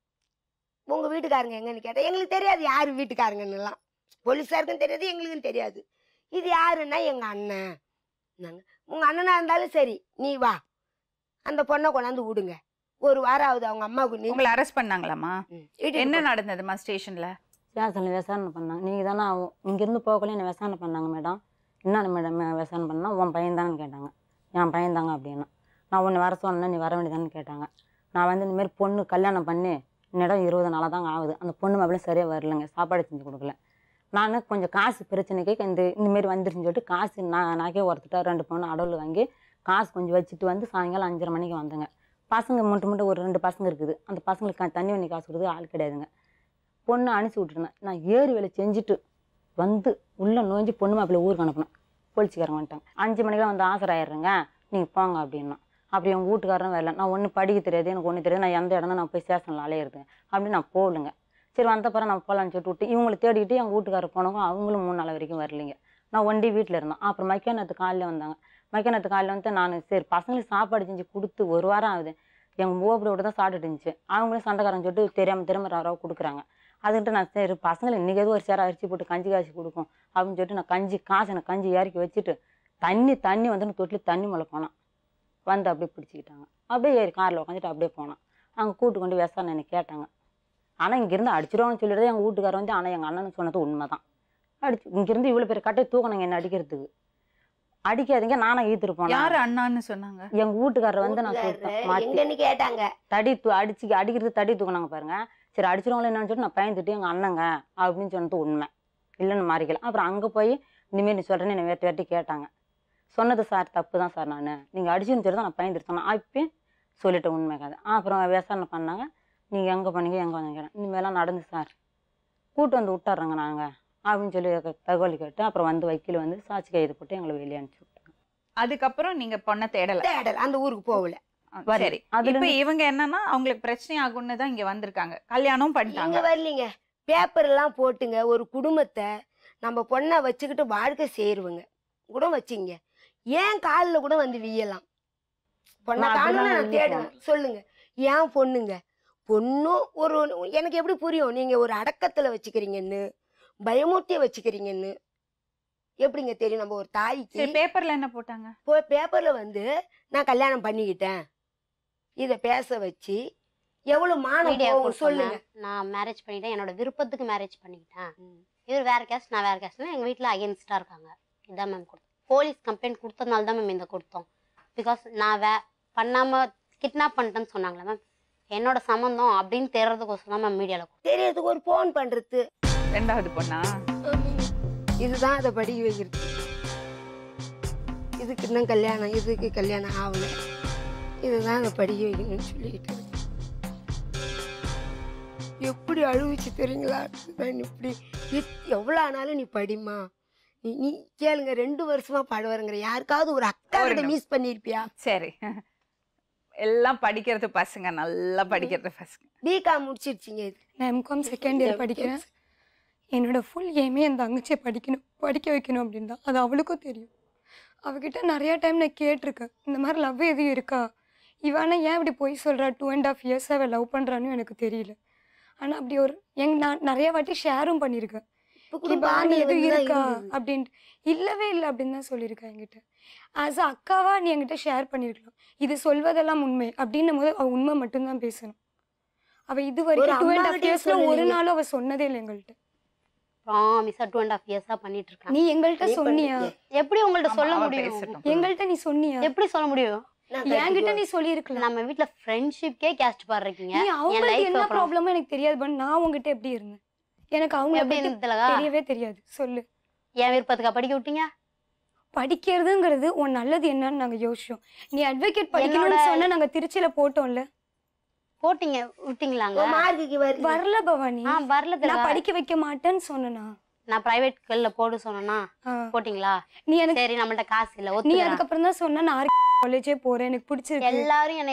உங்கள் வீட்டுக்காரங்க எங்கன்னு கேட்டால் எங்களுக்கு தெரியாது யார் வீட்டுக்காரங்கன்னுலாம் போலீஸாருக்கும் தெரியாது எங்களுக்கும் தெரியாது இது யாருன்னா எங்கள் அண்ணன் நாங்கள் உங்கள் அண்ணனாக இருந்தாலும் சரி நீ வா அந்த பொண்ணை கொண்டாந்து விடுங்க ஒரு வாரம் ஆகுது அவங்க அம்மாவுக்கு நீ உங்களை அரெஸ்ட் பண்ணாங்களாமா ம், இட்டுட்டு என்ன போ. நடந்ததுமா ஸ்டேஷன்ல ஸ்டேஷனில் விசாரணை பண்ணாங்க நீங்கள் தானே இங்கேருந்து போகக்குள்ளே என்ன விசாரணை பண்ணாங்க மேடம் என்ன மேடம் விசாரணை பண்ணா உன் பையன் தானே கேட்டாங்க என் பையன் தாங்க அப்படின்னா நான் உன்னை வர சொன்னேன் நீ வர வேண்டியதானு கேட்டாங்க நான் வந்து இந்தமாரி பொண்ணு கல்யாணம் பண்ணி இன்னிடம் இருபது நாளாக தாங்க ஆகுது அந்த பொண்ணு மாப்பிளையும் சரியாக வரலைங்க சாப்பாடு செஞ்சு கொடுக்கல நான் கொஞ்சம் காசு பிரச்சனைக்கு இந்த இந்தமாரி வந்துருச்சுன்னு சொல்லிட்டு காசு நான் நாக்கே ஒருத்துட்டா ரெண்டு பவுன் அடவுள் வாங்கி காசு கொஞ்சம் வச்சுட்டு வந்து சாயங்காலம் அஞ்சரை மணிக்கு வந்தேங்க பசங்க மட்டும் மட்டும் ஒரு ரெண்டு பசங்க இருக்குது அந்த பசங்களுக்கு கா- தண்ணி வண்ணி காசு கொடுத்து ஆள் கிடையாதுங்க பொண்ணை அனுப்பிச்சி விட்டுருந்தேன் நான் ஏரி வேலை செஞ்சுட்டு வந்து உள்ளே நோஞ்சி பொண்ணு மாப்பிள்ளை ஊருக்கு அனுப்பினேன் போலீஸ்காரங்க வந்துட்டாங்க அஞ்சு மணிக்கெலாம் வந்து ஆசராயிடுறேங்க நீங்கள் போங்க அப்படின்னா அப்படி எங்கள் வீட்டுக்காரரும் வரல நான் ஒன்றும் படிக்க தெரியாது எனக்கு ஒன்றும் தெரியாது நான் எந்த இடம்னா நான் போய் ஸ்டேஷனில் அலையிறது அப்படின்னு நான் போகலுங்க சரி வந்த பிறகு நான் போகலான்னு சொல்லிட்டு விட்டு இவங்களை தேடிக்கிட்டு எங்கள் வீட்டுக்காரர் போனவங்க அவங்களும் மூணு நாள் வரைக்கும் வரலைங்க நான் ஒண்டி வீட்டில் இருந்தேன் அப்புறம் மைக்கானத்து காலையில் வந்தாங்க மைக்கானத்து காலையில் வந்து நான் சரி பசங்களுக்கு சாப்பாடு செஞ்சு கொடுத்து ஒரு வாரம் ஆகுது எங்கள் மூவப்படியோட தான் சாப்பிட்டுட்டு இருந்துச்சு அவங்களும் சண்டைக்காரன் சொல்லிட்டு தெரியாமல் திரும்ப ரவ கொடுக்குறாங்க அதுக்கிட்ட நான் சரி பசங்களை இன்றைக்கி எதுவும் ஒரு சேர அரிசி போட்டு கஞ்சி காய்ச்சி கொடுக்கும் அப்படின்னு சொல்லிட்டு நான் கஞ்சி காசை நான் கஞ்சி இறக்கி வச்சுட்டு தண்ணி தண்ணி வந்து நான் தொட்டில் தண்ணி மேலே போனேன் வந்து அப்படியே பிடிச்சிக்கிட்டாங்க அப்படியே ஏறி காரில் உட்காந்துட்டு அப்படியே போனேன் அங்கே கூட்டு கொண்டு விசாரணை என்னை கேட்டாங்க ஆனால் இங்கேருந்து அடிச்சிருவாங்கன்னு சொல்லிட்டு எங்கள் வீட்டுக்காரர் வந்து ஆனால் எங்கள் அண்ணன் சொன்னது உண்மை தான் அடிச்சு இங்கேருந்து இவ்வளோ பெரிய கட்டையை தூக்கணுங்க என்ன அடிக்கிறதுக்கு அடிக்காதீங்க நானும் ஈத்துட்டு போனேன் யாரு அண்ணான்னு சொன்னாங்க எங்க வீட்டுக்காரர் வந்து நான் வீட்டுக்காரரு சொல்லிட்டேன் மாத்தி எங்கன்னு கேட்டாங்க தடி தூ அடிச்சு அடிக்கிறது தடி தூக்குனாங்க பாருங்க சரி அடிச்சிருவாங்களோ என்னன்னு சொல்லிட்டு நான் பயந்துட்டு எங்கள் அண்ணங்க அப்படின்னு சொன்னது உண்மை இல்லைன்னு மாறிக்கல அப்புறம் அங்கே போய் இனிமேல் நீ சொல்கிறேன்னு என்னை வேட்டி வேட்டி கேட்டாங்க சொன்னது சார் தப்பு தான் சார் நான் நீங்கள் அடிச்சுன்னு சொல்லி தான் நான் பயந்துட்டு சொன்னேன் அப்பயும் சொல்லிட்டேன் உண்மை கதை அப்புறம் விசாரணை பண்ணாங்க நீங்கள் எங்கே பண்ணீங்க எங்கே வந்தீங்க இனிமேலாம் நடந்து சார் கூட்டு வந்து விட்டுறோங்க நாங்கள் அப்படின்னு சொல்லி தகவல் கேட்டு அப்புறம் வந்து வக்கீல் வந்து சாட்சி கைது போட்டு எங்களை வெளியே அனுப்பிச்சி விட்டாங்க அதுக்கப்புறம் நீங்க பொண்ணை தேடல தேடல் அந்த ஊருக்கு போகல ஆ, வரல. சரி அதுல இப்ப இருந்து- இவங்க என்னன்னா அவங்களுக்கு பிரச்சனை ஆகும்னு தான் இங்க வந்திருக்காங்க கல்யாணம் இங்க பண்ணிட்டாங்க வரலீங்க பேப்பர் எல்லாம் போட்டுங்க ஒரு குடும்பத்தை நம்ம பொண்ணை வச்சுக்கிட்டு வாழ்க்கை சேருவங்க கூட வச்சிங்க ஏன் காலில் கூட வந்து வியலாம் பொண்ணை நான் காணும்னு அப்படிலாம் நான் வெளிய தேடுவேன் சொல்லுங்க ஏன் பொண்ணுங்க பொண்ணும் ஒரு எனக்கு எப்படி புரியும் நீங்க ஒரு அடக்கத்துல வச்சுக்கிறீங்கன்னு பயமூட்டிய வச்சுக்கிறீங்கன்னு எப்படிங்க தெரியும் நம்ம ஒரு தாய்க்கு சரி பேப்பர்ல என்ன போட்டாங்க இப்போ பேப்பர்ல வந்து நான் கல்யாணம் பண்ணிக்கிட்டேன் இதை பேச வச்சு எவ்வளவு மானம் மீடியா போகும் சொல்லுங்க நான் மேரேஜ் பண்ணிட்டேன் என்னோட விருப்பத்துக்கு மேரேஜ் பண்ணிக்கிட்டேன் இவர் வேற கேஸ்ட் நான் வேற கேஸ்ட்னா எங்க வீட்ல அகேன்ஸ்டா இருக்காங்க இதான் மேம் கொடுத்தோம் போலீஸ் கம்ப்ளைண்ட் கொடுத்ததுனால தான் மேம் இந்த கொடுத்தோம் பிகாஸ் நான் வே பண்ணாம கிட்னாப் பண்ணிட்டேன்னு சொன்னாங்களே மேம் என்னோட சம்மந்தம் அப்படின்னு தெரியறதுக்கோசரம் தான் மேம் மீடியாவில் தெரியறதுக்கு ஒரு ஃபோன் பண்றது ரெண்டாவது பொண்ணா இதுதான் அதை படிக்க வைக்கிறது இதுக்கு இன்னும் கல்யாணம் இதுக்கு கல்யாணம் ஆகல இதுதான் அதை படிக்க வைக்கணும்னு சொல்லிக்கிட்டு இருக்கு. எப்படி அழுவிச்சு தெரியுங்களா நான் இப்படி எத்- எவ்வளோ ஆனாலும் நீ படிமா நீ நீ கேளுங்க ரெண்டு வருஷமா பாடுவாருங்கிற யாருக்காவது ஒரு அக்கா ஒரு கிட்ட நிமிஷம். மிஸ் பண்ணியிருப்பியா சரி எல்லாம் படிக்கிறது பசங்க நல்லா படிக்கிறது பசங்க பிகாம் முடிச்சிருச்சிங்க இது நான் எம்காம் செகண்ட் இயர் படிக்கிறேன் என்னோட ஃபுல் எய்மே என் தங்கச்சியை படிக்கணும் படிக்க வைக்கணும் அப்படின்னு தான் அது அவளுக்கும் தெரியும் அவகிட்ட நிறையா டைம் நான் கேட்டிருக்கேன் இந்த மாதிரி லவ் எதுவும் இருக்கா இவனா ஏன் இப்படி போய் சொல்கிறா டூ அண்ட் ஆஃப் இயர்ஸ் அவள் லவ் பண்ணுறான்னு எனக்கு தெரியல ஆனால் அப்படி ஒரு எங் நான் நிறைய வாட்டி ஷேரும் பண்ணியிருக்கேன் இப்ப கூட இப்போ பாண்டி எதுவும் வந்து தான் இருக்கா இருந்தது. அப்படின்ட்டு இல்லவே இல்லை அப்படின்னு தான் சொல்லியிருக்கேன் என்கிட்ட ஆஸ் அ அக்காவா நீ என்கிட்ட ஷேர் பண்ணியிருக்கலாம் இது சொல்வதெல்லாம் உண்மை அப்படின்னும் போது அவள் உண்மை மட்டும்தான் பேசணும் அவள் இது வரைக்கும் டூ அண்ட் ஆஃப் அம்மாகிட்டயே இயர்ஸ்ல ஒரு சொல்லலையே. நாளும் அவள் சொன்னதே இல்லை எங்கள்கிட்ட ப்ராமிஸா டூ அண்ட் ஆஃப் இயர்ஸா பண்ணிட்டு இருக்கேன் நீ எங்கள்கிட்ட நீ சொன்னியா பண்ணிருக்கிய. எப்படி உங்கள்ட்ட ஆமா, சொல்ல அவ முடியும் பேசட்டும். எங்கள்கிட்ட நீ சொன்னியா எப்படி சொல்ல முடியும் நான் என்கிட்ட கட்டிக்குவேன். நீ சொல்லியிருக்கலாம் நம்ம வீட்ல ஃப்ரெண்ட்ஷிப்கே கேஸ்ட் பாடுறீங்க நீ என் அவங்களுக்கு லைஃப் என்ன அப்புறம் ப்ராப்ளமும் எனக்கு தெரியாது பட் நான் உங்ககிட்ட எப்படி இருந்தேன் எனக்கு அவங்க எப்படி பத்தி இருந்ததுலகா தெரியவே தெரியாது சொல்லு என் விருப்பத்துக்கா படிக்க விட்டீங்க படிக்கிறதுங்கிறது உன் நல்லது என்னன்னு நாங்க யோசிச்சோம் நீ அட்வொகேட் படிக்கணும்னு என்னோட- சொன்னா நாங்க திருச்சியில போட்டோம்ல போட்டீங்க விட்டீங்களாங்க உன் மார்க்குக்கு வருது வரல பவானி ஆ வரல நான் திலகா. படிக்க வைக்க மாட்டேன்னு சொன்னனா நான் பிரைவேட் ஸ்கூல்ல போடு சொன்னேன்னா ஆ. போட்டீங்களா நீ எனக்கு சரி நம்மள்ட்ட காசு இல்ல நீ ஒத்துக்கிறேன் அதுக்கப்புறம் தான் சொன்ன நான் காலேஜே போறேன் எனக்கு பிடிச்சிருக்கு எல்லாரும் என்னை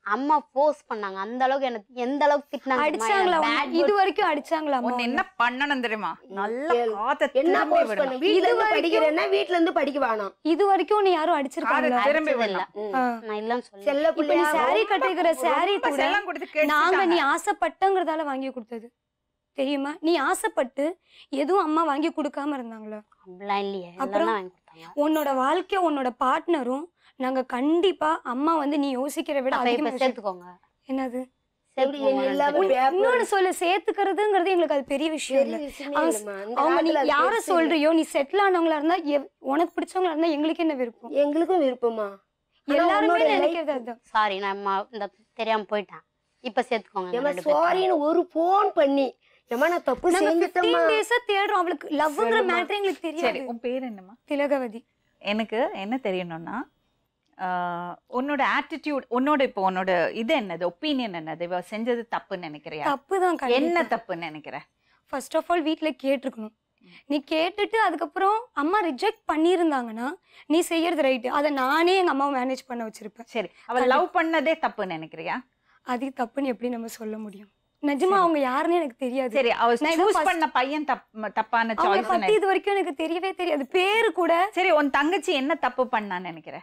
அம்மா ஃபோர்ஸ் பண்ணாங்க அந்த அளவுக்கு எனக்கு எந்த அளவுக்கு திட்டினாங்க அடிச்சாங்களா உன்னை? இது வரைக்கும் அடிச்சாங்களா அம்மா உன்னை உன்னை? என்ன பண்ணணும் தெரியுமா நல்லா கேளு. காதை என்ன திரும்பி போஸ்ட் விடணும் பண்ண வீட்ல இது இருந்து வரைக்கும் படிக்கிறேன்னா வீட்ல இருந்து படிக்க வேணாம் இது வரைக்கும் உன்னை யாரும் காதை அடிச்சிருக்காங்களா திரும்பி இல்ல விடணும் ஆ. நான் இல்லைன்னு சொல்ல செல்ல இப்ப நீ பிள்ளையா saree கட்டிருக்கிற saree ரொம்ப கூட செல்லம் கொடுத்து நாங்க நீ கேட்டுட்டாங்க. ஆசைப்பட்டங்கிறதால வாங்கி கொடுத்தது தெரியுமா நீ ஆசைப்பட்டு எதுவும் அம்மா வாங்கி கொடுக்காம இருந்தாங்களா அப்படிலாம் இல்லையே எல்லாம் அப்புறம்? தான் வாங்கி கொடுத்தாங்க உன்னோட வாழ்க்கை உன்னோட பார்ட்னரும் நாங்க கண்டிப்பா அம்மா வந்து நீ யோசிக்கிற விட அப்ப இப்ப அதிகமா சேர்த்துக்கோங்க என்னது எப்படி சேர்த்துக்கோங்க என்ன இல்லாம ரெண்டு பேரும். பேப்பர் இன்னொன்னு சொல்லு சேர்த்துக்கிறதுங்கிறது எங்களுக்கு அது பெரிய விஷயம் இல்ல பெரிய விஷயமே அவங்க இல்லைம்மா. அந்த அவங்க நீ காலத்துல அது யார பெருசு இல்ல. சொல்றியோ நீ செட்டில் ஆனவங்களா இருந்தா எவ்- உனக்கு பிடிச்சவங்களா இருந்தா எங்களுக்கு என்ன விருப்பம் எங்களுக்கும் விருப்பமா ஆனா எல்லாருமே உன்னோட நினைக்கிறது அதுதான் சாரி நான் ம- இந்த தெரியாம போயிட்டேன் இப்ப சேர்த்துக்கோங்க ஏமா ரெண்டு பேரும். சாரின்னு ஒரு போன் பண்ணி ஏமா நான் தப்பு நாங்க செஞ்சுட்டேம்மா 15 டேஸா தேடுறோம் அவளுக்கு லவ்ங்கிற சரிம்மா. மேட்டர் எங்களுக்கு சரி தெரியாது உன் பேர் என்னம்மா திலகவதி எனக்கு என்ன தெரியணும்னா ஆஹ், உன்னோட ஆட்டிடியூட் உன்னோட இப்போ உன்னோட இது என்னது ஒப்பீனியன் என்னது இவ செஞ்சது தப்புன்னு நினைக்கிறியா தப்புதான் என்ன தப்புன்னு நினைக்கிற ஃபர்ஸ்ட் ஆஃப் ஆல் வீட்ல கேட்டிருக்கணும் நீ கேட்டுட்டு அதுக்கப்புறம் அம்மா ரிஜெக்ட் பண்ணியிருந்தாங்கன்னா நீ செய்யறது ரைட்டு அதை நானே எங்க அம்மாவை மேனேஜ் பண்ண வச்சிருப்பேன் சரி அவ லவ் பண்ணதே தப்புன்னு நினைக்கிறியா அது தப்புன்னு எப்படி நம்ம சொல்ல முடியும் நிஜமா அவங்க யாருன்னு எனக்கு தெரியாது சரி அவ நான் இதை சூஸ் first- பண்ண பையன் தப் தப்பான அவங்கள சாய்ஸ் பத்தி இது வரைக்கும் எனக்கு தெரியவே தெரியாது பேரு கூட சரி உன் தங்கச்சி என்ன தப்பு பண்ணான்னு நினைக்கிற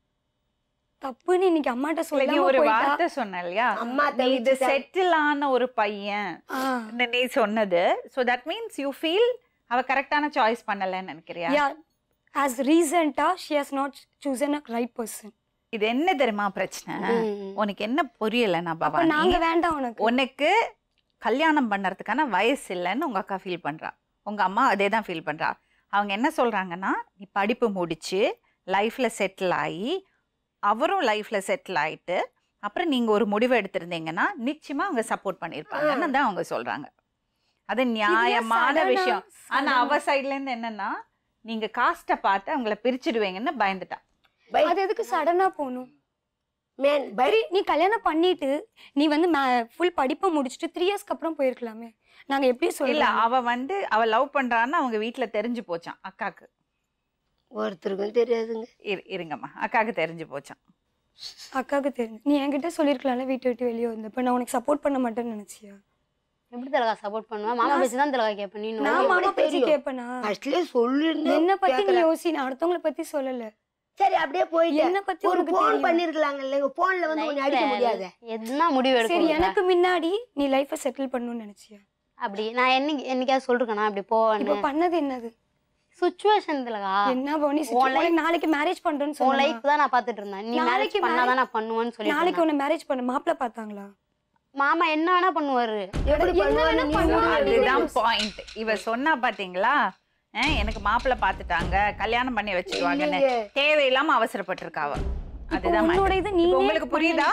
தப்புன்னு இன்னைக்கு அம்மாட்ட இல்ல, நீ சொல்லி ஒரு ஒரு வார்த்தை சொன்ன இல்லையா அம்மா நீ இது தவிர்த்துட்டா. செட்டில் ஆன ஒரு பையன் இந்த நீ சொன்னது so that means you feel அவ கரெக்டான சாய்ஸ் பண்ணலன்னு நினைக்கிறியா யா ஆஸ் ரீசெண்டா she has not chosen a right person இது என்ன தெரியுமா பிரச்சனை ம். உனக்கு என்ன புரியலன்னா அப்ப பாபா நாங்க வேண்டாம் உனக்கு உனக்கு கல்யாணம் பண்ணுறதுக்கான வயசு இல்லைன்னு உங்க அக்கா ஃபீல் பண்றா உங்க அம்மா அதே தான் ஃபீல் பண்றா அவங்க என்ன சொல்றாங்கன்னா நீ படிப்பு முடிச்சு லைஃப்ல செட்டில் ஆகி அவரும் லைஃப்ல செட்டில் ஆயிட்டு அப்புறம் நீங்க ஒரு முடிவு எடுத்திருந்தீங்கன்னா நிச்சயமா அவங்க சப்போர்ட் பண்ணியிருப்பாங்கன்னு தான் அவங்க சொல்றாங்க அது நியாயமான sudden-ஆ- விஷயம் ஆனா sudden-ஆ- அவ சைட்ல இருந்து என்னன்னா நீங்க காஸ்ட்டை பார்த்து அவங்கள பிரிச்சிடுவீங்கன்னு பயந்துட்டா அது எதுக்கு சடனா போகணும் மேன் பை சரி நீ கல்யாணம் பண்ணிட்டு நீ வந்து ஃபுல் படிப்பை முடிச்சுட்டு த்ரீ இயர்ஸ்க்கு அப்புறம் போயிருக்கலாமே நாங்க எப்படி இல்ல சொல்லலாம் அவ வந்து அவ லவ் பண்றான்னு அவங்க வீட்ல தெரிஞ்சு போச்சான் அக்காக்கு ஒருத்தருக்கும் தெரியாதுங்க இரு இருங்கம்மா அக்காக்கு தெரிஞ்சு போச்சான் அக்காவுக்கு தெரியும் நீ என்கிட்ட சொல்லிருக்கலாம்ல வீட்டை விட்டு வெளியே வந்தப்ப நான் உனக்கு சப்போர்ட் பண்ண மாட்டேன்னு நினைச்சியா எப்படி திலகா சப்போர்ட் பண்ணுவேன் மாமா பேச்சு தான் திலகா கேட்பேன் நீ நான் எப்படி மாமா பேச்சு தெரியும்? கேட்பேனா ஃபர்ஸ்ட்லயே சொல்லிருந்தேன் என்ன பத்தி நீ கேட்கல. யோசி நான் அடுத்தவங்கள பத்தி சொல்லல சரி அப்படியே போயிட்டு என்ன பத்தி ஒரு உனக்கு போன் தெரியும் பண்ணிருக்கலாங்க இல்லைங்க போன்ல வந்து கொஞ்சம் அடிக்க முடியாது என்ன முடிவு சரி எடுக்கணும் எனக்கு முன்னாடி நீ லைஃபை செட்டில் பண்ணணும்னு நினைச்சியா அப்படி நான் என்னைக்கு என்னைக்காவது சொல்லிருக்கேனா அப்படி இப்ப போவேன்னு பண்ணது என்னது சுச்சுவேஷன் திலகா என்ன போனி உன் life- நாளைக்கு மேரேஜ் பண்றேன்னு உன் சொன்னா லைஃப் தான் நான் பாத்துட்டு இருந்தேன் நீ மேரேஜ் நாளைக்கு பண்ணாதான் நான் பண்ணுவேன்னு சொல்லி நாளைக்கு உன்னை மேரேஜ் பண்ண மாப்பிள்ள பார்த்தாங்களா மாமா என்ன வேணா பண்ணுவாரு எப்படி என்ன பண்ணுவாரு வேணா நீ பண்ணுவாரு. முடிவு அதுதான் எடு. பாயிண்ட் இவ சொன்னா பாத்தீங்களா அஹ், எனக்கு மாப்பிள்ளை பார்த்துட்டாங்க கல்யாணம் பண்ணி வச்சிருவாங்கன்னு இல்லையே. தேவையில்லாம அவசரப்பட்டிருக்கா அவ இப்ப அதுதான் உன்னோட matter. இது நீ இப்ப உங்களுக்கு புரியுதா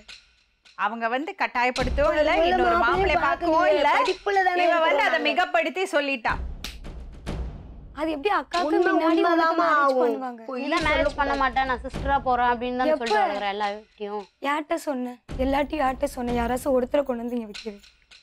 அவங்க வந்து கட்டாயப்படுத்தவும் இல்ல அதுக்குள்ள இன்னொரு மாப்பிள்ளைய மாப்பிள்ளை பார்க்கவும் பார்க்கலையே. இல்ல படிப்புல தானே இவ வந்து அதை இருக்கிறாங்க. மிகப்படுத்தி சொல்லிட்டா அது எப்படி அக்காவுக்கு உண்மை முன்னாடி உண்மைதாம்மா மேரேஜ் ஆகும். பண்ணுவாங்க பொய் நீ தான் மேரேஜ் பண்ண சொல்லக்கூடாது. மாட்டேன் நான் சிஸ்டரா போறேன் அப்படின்னு தான் எப்ப? சொல்லிட்டு வளர்க்குற எல்லா வீட்டையும் யார்கிட்ட சொன்னேன் எல்லாத்தையும் யார்கிட்ட சொன்னேன் யாராச்சும் ஒருத்தரை கொண்டு வந்து இங்க வைக்கிறது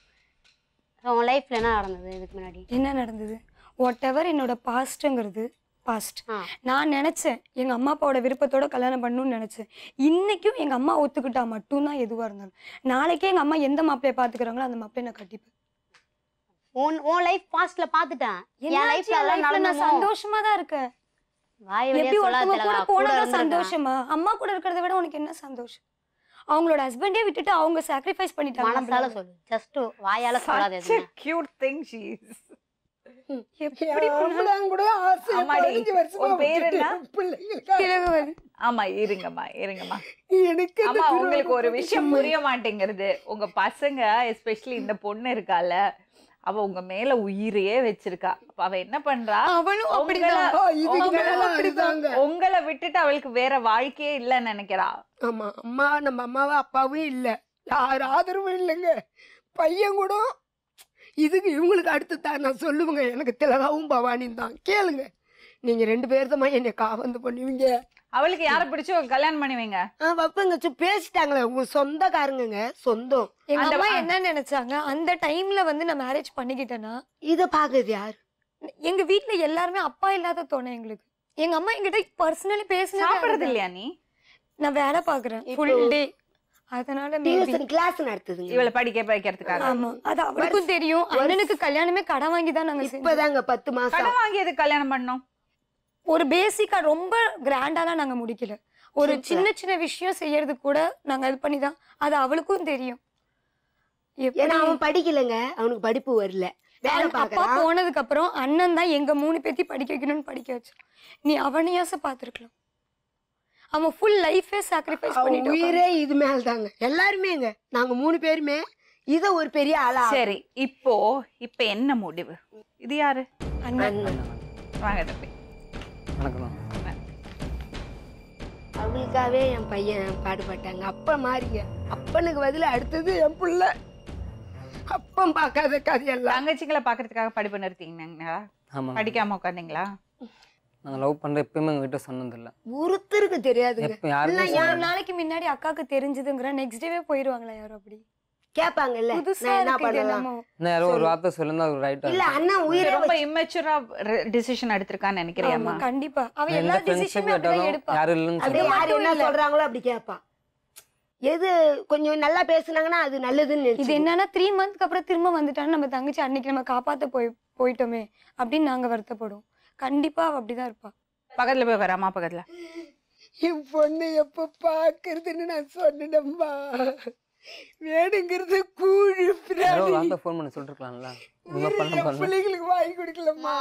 உன் லைஃப்ல என்ன நடந்தது இதுக்கு முன்னாடி என்ன நடந்தது வாட் எவர் என்னோட பாஸ்ட்டுங்கிறது பாஸ்ட் ஆ. நான் நினைச்சேன் எங்க அம்மா அப்பாவோட விருப்பத்தோட கல்யாணம் பண்ணணும்னு நினைச்சேன் இன்னைக்கும் எங்க அம்மா ஒத்துக்கிட்டா மட்டும்தான் எதுவா இருந்தாலும் நாளைக்கே எங்க அம்மா எந்த மாப்பிளைய பாத்துக்கிறாங்களோ அந்த மாப்பிளைய நான் கட்டிப்பேன் உன் உன் லைஃப் பாஸ்ட்ல பாத்துட்டேன் என் என்னாச்சு லைஃப்ல என் எல்லாம் life ல நான் நடந்தமோ சந்தோஷமா தான் இருக்கேன் வாய் எப்படி வழியா ஒருத்தவங்க கூட சொல்லாத கூட போனதா இருந்திருக்கேன். சந்தோஷமா அம்மா கூட இருக்கிறத விட உனக்கு என்ன சந்தோஷம் அவங்களோட ஹஸ்பண்டே விட்டுட்டு அவங்க சாக்ரிஃபைஸ் பண்ணிட்டாங்க மனசால நம்மள. சொல்லு ஜஸ்ட் வாயால சொல்லாத Such a எதுவுமே cute thing she is. எப்படி ஆம்பளைங்க கூட ஆசையா ஆமாடி. பதினஞ்சு வருஷமா உன் பேர் என்ன? விட்டுட்டு பிள்ளைங்களுக்காக திலகவதி ஆமா இருங்கம்மா இருங்கம்மா எனக்கு இந்த ஆமா உங்களுக்கு ஒரு துரோகம் விஷயம் பிடிக்குமா? புரிய மாட்டேங்கிறது உங்க பசங்க எஸ்பெஷலி இந்த பொண்ணு இருக்கால அவ உங்க மேல உயிரையே வச்சிருக்கா அப்ப அவ என்ன பண்றா அவளும் உங்களை- அப்படிதான் ஆ, இதுக்கு உங்களை மேல அழுதாங்க. உங்களை விட்டுட்டு அவளுக்கு வேற வாழ்க்கையே இல்லைன்னு நினைக்கிறா ஆமா அம்மா நம்ம அம்மாவும் அப்பாவும் இல்ல யார் ஆதரவும் இல்லைங்க பையன் கூட இதுக்கு இவங்களுக்கு அடுத்து தான் நான் சொல்லுவேங்க எனக்கு திலகாவும் பவானியும் தான் கேளுங்க நீங்க ரெண்டு பேர் தான் என்னை காவந்து பண்ணுவீங்க அவளுக்கு யார பிடிச்சோ கல்யாணம் பண்ணி வைங்க ஆ வைப்பங்க சு பேசிட்டாங்களே உங்க சொந்தக்காரங்க சொந்தம் எங்க அந்த- அம்மா என்ன நினைச்சாங்க அந்த டைம்ல வந்து நான் மேரேஜ் பண்ணிக்கிட்டேன்னா இத பாக்குறது யார் எங்க வீட்ல எல்லாருமே அப்பா இல்லாத தோணும் எங்களுக்கு எங்க அம்மா என்கிட்ட பர்சனலி பேசுனது சாப்பிடுறது அதுதான். இல்லையா நீ நான் வேலை பாக்குறேன் ஃபுல் இப்போ- டே அதனால maybe டியூஷன் கிளாஸ் நடத்துதுங்க இவளை படிக்க வைக்கிறதுக்காக ஆமா அது அவளுக்கும் தெரியும் அண்ணனுக்கு கல்யாணமே கடன் வாங்கி தான் நாங்க செஞ்சோம். இப்பதாங்க பத்து மாசம் கடன் வாங்கி எதுக்கு கல்யாணம் பண்ணோம் ஒரு பேசிக்கா ரொம்ப கிராண்டாலாம் நாங்க முடிக்கல ஒரு Simple. சின்ன சின்ன விஷயம் செய்யறது கூட நாங்க இது பண்ணி தான் அது அவளுக்கும் தெரியும் எப்படி- ஏன்னா அவன் படிக்கலங்க அவனுக்கு படிப்பு வரல வேலை அவன் அப்பா பாக்குறான் போனதுக்கு அப்புறம் அண்ணன் தான் எங்க மூணு பேத்தி படிக்க வைக்கணும்னு படிக்க வச்சான் நீ அவனையாச பாத்துருக்கலாம் அவன் ஃபுல் லைஃபே சாக்ரிஃபைஸ் அவன் பண்ணிட்டு உயிரே இது மேல தாங்க எல்லாருமேங்க நாங்க மூணு பேருமே இத ஒரு பெரிய ஆளா சரி இப்போ இப்ப என்ன முடிவு இது யாரு உட்கார்ந்து- அண்ணன் அண்ணன். வாங்க தம்பி வணக்கம் அவங்களுக்காகவே என் பையன் பாடுபட்டாங்க அப்ப மாறிங்க அப்பனுக்கு பதிலா அடுத்தது என் புள்ள அப்பம் பார்க்காத கதையெல்லாம் தங்கச்சிங்களை பாக்குறதுக்காக படிப்பு நிறுத்திங்களா ஆமாம் படிக்காம உட்காந்தீங்களா நாங்கள் லவ் பண்ணுற எப்பயுமே எங்கள் வீட்டை சொன்னதில்லை ஒருத்தருக்கு தெரியாதுங்க எப்போ யாருமே இல்ல, ஒரு சொன்னதில்ல. நாளைக்கு முன்னாடி அக்காக்கு தெரிஞ்சதுங்கிற நெக்ஸ்ட் டேவே போயிருவாங்களா யாரும் அப்படி கேட்பாங்கல்ல புதுசா நான் என்ன இருக்கு இது பண்ணலாம் என்னமோ இன்னும் யாரோ ஒரு வார்த்தை சொல்லியிருந்தா ஒரு ரைட்டாக இல்ல அண்ணன் உயிரை ரொம்ப வச்சு- இம்மெச்சூரா டிசிஷன் எடுத்திருக்கான்னு நினைக்கிறியாமா ஆமா, கண்டிப்பா அவ எந்த எல்லா ஃப்ரெண்ட்ஸும் டிசிஷனுமே அப்படிதான் கேட்டாலும் எடுப்பா யாரும் இல்லைன்னு அப்படியே சொல்லுவாங்க யார் என்ன சொல்றாங்களோ அப்படி கேட்பா எது கொஞ்சம் நல்லா பேசுனாங்கன்னா அது நல்லதுன்னு இது நினைச்சு என்னன்னா த்ரீ மந்த்க்கு அப்புறம் திரும்ப வந்துட்டான்னு நம்ம தங்கச்சி அன்னைக்கு நம்ம காப்பாத்த போய் போயிட்டோமே அப்படின்னு நாங்க வருத்தப்படுவோம் கண்டிப்பா அவ அப்படிதான் இருப்பா பக்கத்துல போய் வர அம்மா பக்கத்துல என் பொண்ணு எப்ப பாக்குறதுன்னு நான் சொன்னேன்மா வேணுங்கிறது கூழு யாரோ ஒரு பிரியாணி வார்த்தை ஃபோன் பண்ணி சொல்லிருக்கலாம்ல இந்த பண்ண என் பண்ணல பிள்ளைங்களுக்கு வாங்கி கொடுக்கலம்மா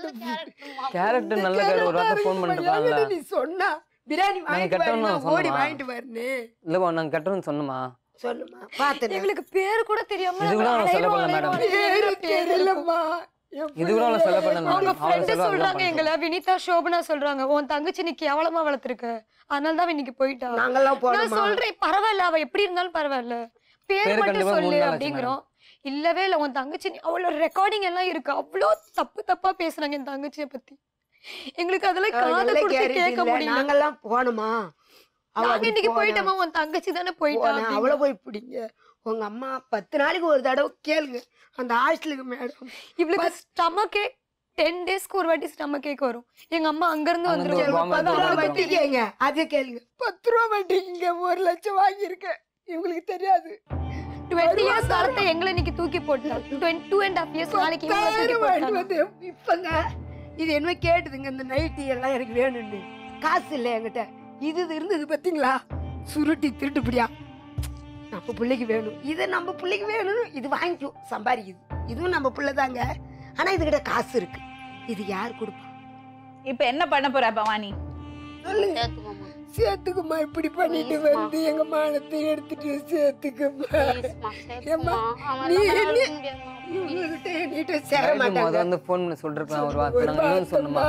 கேரக்டர் நல்ல கேரக்டர் ஒரு வார்த்தை ஃபோன் பண்ணிருக்கலாம்ல நீ சொன்னா பிரியாணி வாங்கிட்டு கெட்டவன்னு வரணும் ஓடி சொன்னோமா? வாங்கிட்டு வரணும் இல்லைப்பா நாங்கள் கெட்டோன்னு சொன்னோமா சொல்லுமா பாத்தேன் எங்களுக்கு பேரு கூட தெரியாம இது கூட நாங்க அவன் சொல்ல அலையுறோம், பண்ணல அலையுறோம், மேடம். அலையுறோம். பேரு தெரியலம்மா என் இது கூட அவளை சொல்ல பண்ணல அவங்க மேடம் அவளை ஃப்ரெண்டு சொல்ல சொல்றாங்க அதுதான் எங்களை வினிதா சோபனா சொல்றாங்க உன் தங்கச்சி நீ கேவலமா வளர்த்துருக்க அதனால தான் அவ இன்னைக்கு போயிட்டா நாங்கெல்லாம் நான் போனோமா சொல்றேன் பரவாயில்ல அவ எப்படி இருந்தாலும் பரவாயில்ல பேர் பேரு மட்டும் கண்டிப்பா சொல்லு மூணு நாள் ஆச்சு அப்படிங்கிறோம் இல்லவே இல்ல உன் தங்கச்சி நீ- அவளோட ரெக்கார்டிங் எல்லாம் இருக்கு அவ்வளோ தப்பு தப்பா பேசுறாங்க என் தங்கச்சியை பத்தி எங்களுக்கு அதெல்லாம் காதை அவளுக்கு கொடுத்து clarity கேட்க இல்ல. முடியல நாங்கெல்லாம் போனோமா அவ நாங்க அப்படி இன்னைக்கு போனா. போயிட்டோமா உன் தங்கச்சி தானே போயிட்டா போனா, அப்படின்னு. அவளை போய் பிடிங்க உங்க அம்மா பத்து நாளைக்கு ஒரு தடவை கேளுங்க அந்த ஹாஸ்டலுக்கு மேடம் இவளுக்கு ஸ்டமக்கே டென் டேஸ்க்கு ஒரு வாட்டி ஸ்டமக் கேக் வரும் எங்க அம்மா அங்க இருந்து அங்க இருந்து வந்துருவாங்க vomit பத்து ரூபா வரும். வட்டி கேங்க அது கேளுங்க பத்து ரூபா வட்டிங்க ஒரு லட்சம் வாங்கியிருக்கேன் இவங்களுக்கு தெரியாது டுவெண்ட்டி இயர்ஸ் காலத்தை எங்களை இன்னைக்கு தூக்கி போட்டா டூ அண்ட் ஹாஃப் இயர்ஸ் நாளைக்கு இவங்களை தூக்கி பத்தாயிரம் வாங்கிட்டு போட்டாங்க வந்து இப்பங்க இது என்ன கேட்டுதுங்க இந்த நைட்டி எல்லாம் எனக்கு வேணும்னு காசு இல்லை என்கிட்ட இது இது இருந்தது பார்த்தீங்களா சுருட்டி திருட்டுப்படியா நம்ம பிள்ளைக்கு வேணும் இது நம்ம பிள்ளைக்கு வேணும் இது வாங்கிக்கும் சம்பாதிக்குது இதுவும் நம்ம பிள்ளை தாங்க ஆனா இதுகிட்ட காசு இருக்கு இது யார் கொடுப்பா இப்ப என்ன பண்ண போற பவானி சொல்லுங்க சேர்த்துக்கோமா சேர்த்துக்குமா இப்படி பண்ணிட்டு Please, ma. வந்து எங்க மானத்தை எடுத்துட்டு சேர்த்துக்குமா ப்ளீஸ்மா சேர்த்துமா அவன் நீ இல்லாம என்ன- இருக்க முடியாதும்மா. இவங்ககிட்ட என்கிட்ட சேர ரைட்டு, முத மாட்டாங்க வந்து ஃபோன் பண்ணி சொல்லிருக்கலாம் ஒரு வார்த்தை நாங்கள் இல்லைன்னு சொன்னோமா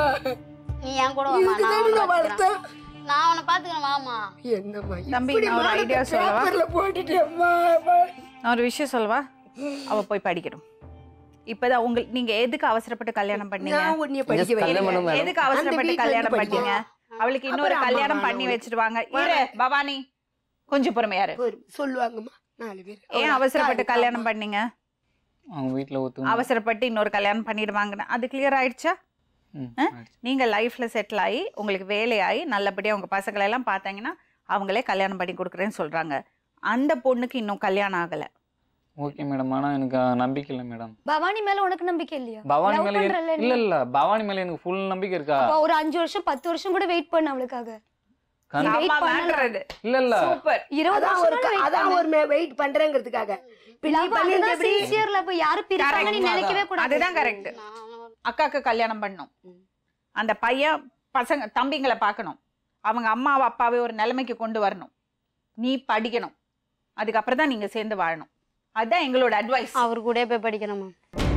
நீ என் கூட வாமா இதுக்கு நான் தானே அவனை நான் பாத்துக்கிறேன் வளர்த்தேன் நான் அவனை பாத்துக்கிறேன் வாமா என்னம்மா தம்பி, இப்படி நான் ஒரு மானத்தை idea சொல்லவா? பேப்பர்ல போட்டுட்டேம்மா அம்மா. நான் ஒரு விஷயம் சொல்லவா அவ போய் படிக்கணும் இப்பதான் உங்க நீங்க எதுக்கு அவசரப்பட்டு கல்யாணம் பண்ணீங்க நான் உன்னைய படிக்க Just கல்யாணம் வைக்கிறேன். பண்ண மேடம். எதுக்கு அவசரப்பட்டு வீட்ல கல்யாணம் இருந்து பண்ணீங்க அவளுக்கு இன்னொரு அப்புறம் கல்யாணம் அம்மா பண்ணி வாங்க. வச்சிருவாங்க இரு பவானி கொஞ்சம் பொறுமையாரு ஒரு சொல்லுவாங்கம்மா நாலு பேர் ஏன் அவசரப்பட்டு கல்யாணம் பண்ணீங்க அவங்க வீட்டில் ஒத்துக்க அவசரப்பட்டு இன்னொரு கல்யாணம் பண்ணிடுவாங்கன்னு அது கிளியர் ஆயிடுச்சா ம் ஆ? ஆயிடுச்சு. நீங்க லைஃப்ல செட்டில் ஆகி உங்களுக்கு வேலையாகி நல்லபடியா உங்க பசங்களை எல்லாம் பார்த்தீங்கன்னா அவங்களே கல்யாணம் பண்ணி கொடுக்குறேன்னு சொல்றாங்க அந்த பொண்ணுக்கு இன்னும் கல்யாணம் ஆகல ஓகே மேடம் ஆனால் எனக்கு அஹ், நம்பிக்கை இல்லை மேடம் பவானி மேல உனக்கு நம்பிக்கை இல்லையா பவானி Love மேலே பண்றல்ல நீ? இல்ல இல்ல பவானி மேல எனக்கு ஃபுல் நம்பிக்கை இருக்கா அப்ப ஒரு அஞ்சு வருஷம் பத்து வருஷம் கூட வெயிட் பண்ண அவளுக்காக கண்- wait ஆமா பண்ணலாம். மேட்றது இல்ல இல்ல சூப்பர் இருபது அதான் ஒரு வருஷம் க- அதான் ஒரு வெயிட் பண்றேங்கிறதுக்காக இப்ப நீ பண்ணிருக்க எப்படி? சின்சியர்ல போய் யாரும் பிரிப்பாங்க நீ Correct. நினைக்கவே கூடாது அதுதான் கரெக்ட் நான் அவனை- அக்காக்கு கல்யாணம் பண்ணும் ம். அந்த பையன் பசங்க தம்பிங்களை பார்க்கணும் அவங்க அம்மாவை அப்பாவை ஒரு நிலைமைக்கு கொண்டு வரணும் நீ படிக்கணும் அதுக்கப்புறம் தான் நீங்க சேர்ந்து வாழணும் அதுதான் எங்களோட அட்வைஸ் அவர் கூட போய் படிக்கிறேன் மேம்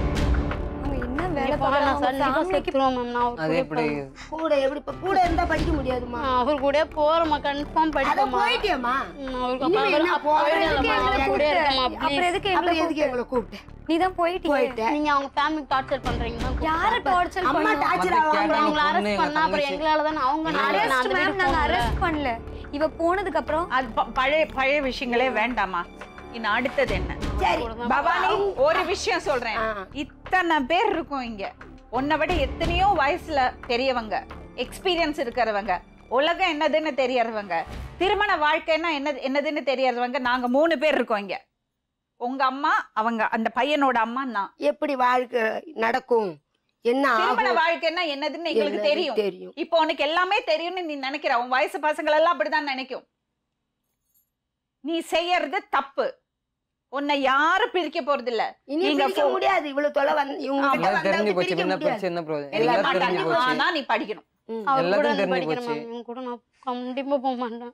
அவங்க என்ன வேலை இப்போ நான் பார்க்கறாங்க கண்டிப்பா ஃபேமிலிக்கு செத்துருவோம் மேம் நான் அவர் அது கூட எப்படி போறேன். கூட எப்படி இப்ப கூட இருந்தா படிக்க முடியாதுமா நான் அவர் கூட போறேம்மா கன்ஃபார்ம் அத படிப்போம்மா போயிட்டியம்மா ம், அவருக்கு இனிமே அப்புறம் என்ன அவர் போறது? அவர் எதுக்கு இல்லம்மா, எங்களை அவர் கூட இருக்கம்மா அப்புறம் ப்ளீஸ் எதுக்கு அப்புறம் எங்களை எதுக்கு எங்களை கூப்பிட்டேன் நீ தான் போயிட்டீங்க போயிட்டேன் நீங்க அவங்க ஃபேமிலி டார்ச்சர் பண்றீங்க யார டார்ச்சர் அம்மா பண்ணா டார்ச்சர் வந்து ஆவாங்க கேட்டாங்க. அவங்கள பொண்ணு, அரெஸ்ட் எங்க பண்ணா அப்புறம் தங்கச்சி. எங்களால தானே அவங்க நாளைக்கு நான் அரெஸ்ட் அந்த மேம் வீட்டுக்கு நாங்க போகணும்ல. அரெஸ்ட் பண்ணல இவ போனதுக்கு அப்புறம் அது ப- பழைய பழைய விஷயங்களே வேண்டாமா இன்னும் அடுத்தது என்ன சரி பவானி ஒரு விஷயம் சொல்றேன் ஆ. இத்தனை பேர் இருக்கும் இங்க உன்னை விட எத்தனையோ வயசுல பெரியவங்க எக்ஸ்பீரியன்ஸ் இருக்கிறவங்க உலகம் என்னதுன்னு தெரியறவங்க திருமண வாழ்க்கைன்னா என்ன என்னதுன்னு தெரியறவங்க நாங்க மூணு பேர் இருக்கோம் இங்க உங்க அம்மா அவங்க அந்த பையனோட அம்மா நான் எப்படி வாழ்க்கை நடக்கும் என்ன திருமண ஆகும் வாழ்க்கைன்னா என்னதுன்னு எங்களுக்கு என்னது தெரியும் தெரியும் இப்போ உனக்கு எல்லாமே தெரியும்னு நீ நினைக்கிற உன் வயசு பசங்கள் எல்லாம் அப்படிதான் நினைக்கும் நீ செய்யறது தப்பு உன்னை யாரும் பிரிக்க போறது இல்ல இனி நீங்க பிரிக்க போ- முடியாது இவ்வளவு தொலை வந்து இவங்க கிட்ட எல்லாம் தெரிஞ்சு வந்தாலும் போச்சு பிரிக்க என்ன முடியாது போச்சு என்ன ப்ரோ பிரிக்க எல்லாம் மாட்டாங்க தெரிஞ்சு போச்சு ஆனா நீ படிக்கணும் ம். அவர் கூட எல்லாத்தையும் வந்து தெரிஞ்சு படிக்கிறேன் போச்சு. மேம் இவங்க கூட நான் கண்டிப்பாக போக மாட்டேன்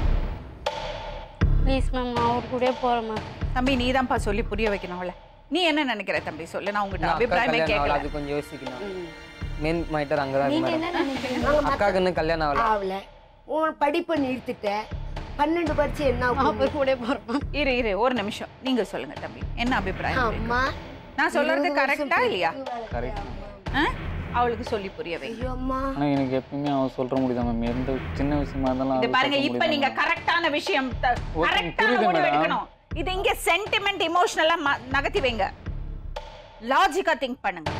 ப்ளீஸ் மேம் நான் அவர் கூடயே போகிறேன் மேம் தம்பி நீ தான்ப்பா சொல்லி புரிய வைக்கணும் அவளை நீ என்ன நினைக்கிற தம்பி சொல்லு நான் உங்ககிட்ட நான் அக்கா அபிப்பிராயமே கல்யாணம் ஆகல, கேட்கல அது கொஞ்சம் யோசிக்கணும் ம். மெயின் மைட்டர் அங்கதான் நீங்க இருக்கு என்ன மேடம் நினைக்கிறீங்க நாங்க மத்த- அக்காவுக்கு இன்னும் கல்யாணம் ஆகல ஆகல உன் படிப்பை நிறுத்திட்ட பன்னெண்டு படிச்சு என்ன ஆகும்? அவர் கூடயே போகிறேன் மேம் இரு இரு ஒரு நிமிஷம் நீங்க சொல்லுங்க தம்பி என்ன அபிப்பிராயம் இருக்கு? அம்மா நான் சொல்றது இருபது வருஷம் கரெக்டா இல்லையா பெத்து வளர்த்த Correct. அம்மா. ஆ? அவளுக்கு சொல்லி புரிய வை ஐயோ அம்மா ஆனால் எனக்கு எப்பயுமே அவன் சொல்ற முடியுதா மேம் எந்த சின்ன விஷயமா இருந்தாலும் இது அவ பாருங்க சொல்ற இப்ப முடியுதா நீங்க ma'am? கரெக்டான விஷயம் Okay, கரெக்டான புரியுது முடிவு madam. எடுக்கணும் இது இங்க சென்டிமெண்ட் இமோஷனலா நகர்த்தி வைங்க லாஜிக்கா திங்க் பண்ணுங்க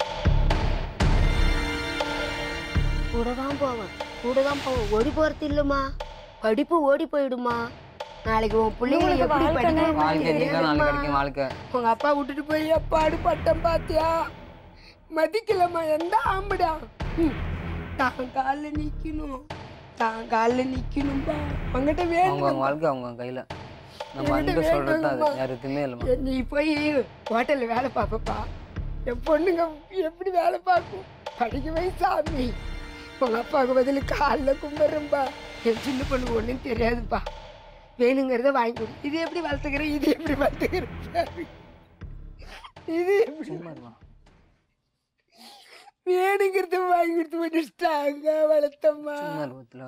கூட தான் போவேன் கூட தான் போவேன் ஓடி போறது இல்லம்மா படிப்பு ஓடி போயிடுமா நாளைக்கு உன் பிள்ளைங்களை உங்களுக்கு எப்படி வாழ்க்கை படிக்க தான் வாழ்க்கை நீங்க தான் நாளைக்கு தெரியாதும்மா. கிடைக்கும் வாழ்க்கை உங்க அப்பா விட்டுட்டு போய் அப்பாடு பட்டம் பாத்தியா மதிக்கலம்மா எந்த ஆம்படா ம். தான் காலில் நிக்கணும் தான் காலில் நிக்கணும்பா உங்ககிட்ட அவங்க அவங்க வேணும் வாழ்க்கை அவங்க கையில நம்ம என்கிட்ட அன்பு சொல்றது தான் அது வேண்டாம்மா. யார் எதுவுமே இல்லைம்மா நீ போய் ஹோட்டலில் வேலை பார்ப்பப்பா என் பொண்ணுங்க எப்படி வேலை பார்க்கும் படிக்க வை சாமி உங்க அப்பாவுக்கு பதில் காலில் கும்பிட்றேன்பா என் சின்ன பொண்ணுக்கு ஒன்றும் தெரியாதுப்பா வேணுங்கிறத வாங்கி கொடு இது எப்படி வளர்த்துக்கிறேன் இது எப்படி வளர்த்துக்கிறேன் சாமி. இது எப்படி சும்மா இருமா வேணுங்கிறத வாங்கி கொடுத்து முடிச்சிட்டாங்க வளர்த்தம்மா சும்மா இருபத்துல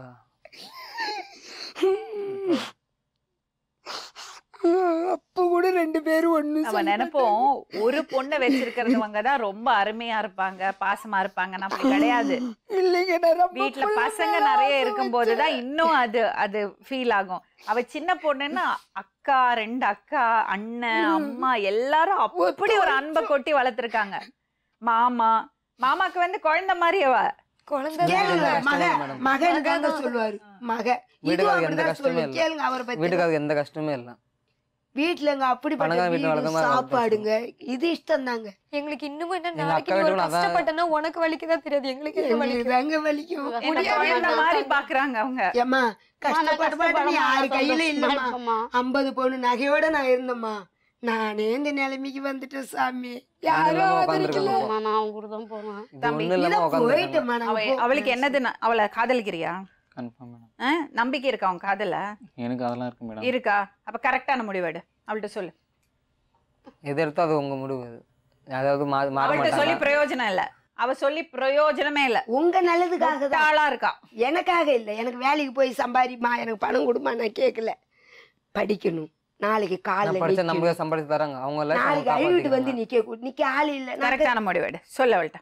அப்ப கூட ரெண்டு பேரும் ஒண்ணு நம்ம நினைப்போம் ஒரு பொண்ணை வச்சிருக்கிறவங்க தான் ரொம்ப அருமையா இருப்பாங்க பாசமா இருப்பாங்க நான் அப்படி கிடையாது இல்லைங்க நான் ரொம்ப வீட்ல புள்ள பசங்க மேல நிறைய ஆசை இருக்கும்போது தான் வச்சேன். இன்னும் அது அது ஃபீல் ஆகும் அவ சின்ன பொண்ணுன்னா அக்கா ரெண்டு அக்கா அண்ணன் அம்மா எல்லாரும் அப்படி ஒரு அன்பை கொட்டி வளர்த்துருக்காங்க மாமா மாமாக்கு வந்து குழந்தை மாதிரி அவ குழந்தை கேளுங்க கஷ்டமே மக இல்லை madam. மகன் தாங்க சொல்லுவாரு மக இதுவும் வீட்டுக்காரருக்கு எந்த அப்படிதான் கஷ்டமே சொல்லு இல்லை. கேளுங்க அவரை பத்தி வீட்டுக்காரருக்கு எந்த கஷ்டமே இல்லை வீட்டுலங்க அப்படிப்பட்ட பணக்கார வீட்டுல வீடு, வளர்க்க மாதிரி வளர்த்து சாப்பாடுங்க இது இஷ்டம் தாங்க எங்களுக்கு இன்னமும் என்ன எங்க நாளைக்கு அக்கா நீ ஒரு வீட்டுல நான் அதான் கஷ்டப்பட்டனா உனக்கு வலிக்குதா தெரியாது எங்களுக்கு என்ன வலிக்குது தாங்க வலிக்கும் என்ன முடியாது குழந்தை என்னால. மாதிரி பாக்குறாங்க அவங்க ஏம்மா கஷ்டப்பட்டு பாட்டு யாரு கையில இல்லம்மா இருக்கம்மா ஐம்பது பவுன் நகையோட நான் இருந்தேம்மா நானே இந்த நிலைமைக்கு வந்துட்டேன் சாமி யாரும் இல்லாம ஆதரிக்கல உட்காந்துருக்கோம் நான் அவங்க கூட தான் போவேன் இது தம்பி, ஒன்றும் இல்லாமல் இல்ல, உட்காந்துருக்காங்க போயிட்டேம்மா நான் அவ போ- அவளுக்கு என்னது ந- அவளை காதலிக்கிறியா கன்ஃபார்ம் மேடம் ஆ? நம்பிக்கை இருக்கா அவன் காதல எனக்கு அதெல்லாம் இருக்கு மேடம் இருக்கா அப்ப கரெக்டான முடிவெடு அவள்கிட்ட சொல்லு எது எடுத்தோ அது உங்க முடிவு அது அதாவது மா மாற அவள்கிட்ட சொல்லி மாட்டாங்க பிரயோஜனம் இல்ல அவ சொல்லி பிரயோஜனமே இல்ல உங்க நல்லதுக்காக தான் முட்டாளா இருக்கா எனக்காக இல்லை எனக்கு வேலைக்கு போய் சம்பாதிமா எனக்கு பணம் கொடுமா நான் கேட்கல படிக்கணும் நாளைக்கு நான் காலைல படிச்சா நிக்கணும். நமக்கு சம்பாதிச்சு தராங்க அவங்க life அவங்க நாளைக்கு அழுவிட்டு வந்து காப்பாத்திக்கணும். நிக்க நிக்க ஆள் இல்ல நான் கரெக்டான முடிவெடு சொல்லு அவள்கிட்ட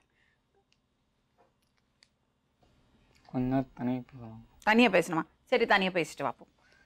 கொஞ்ச நேரம் தனி போகலாம் தனியா பேசணுமா சரி தனியா பேசிட்டு வாப்போம்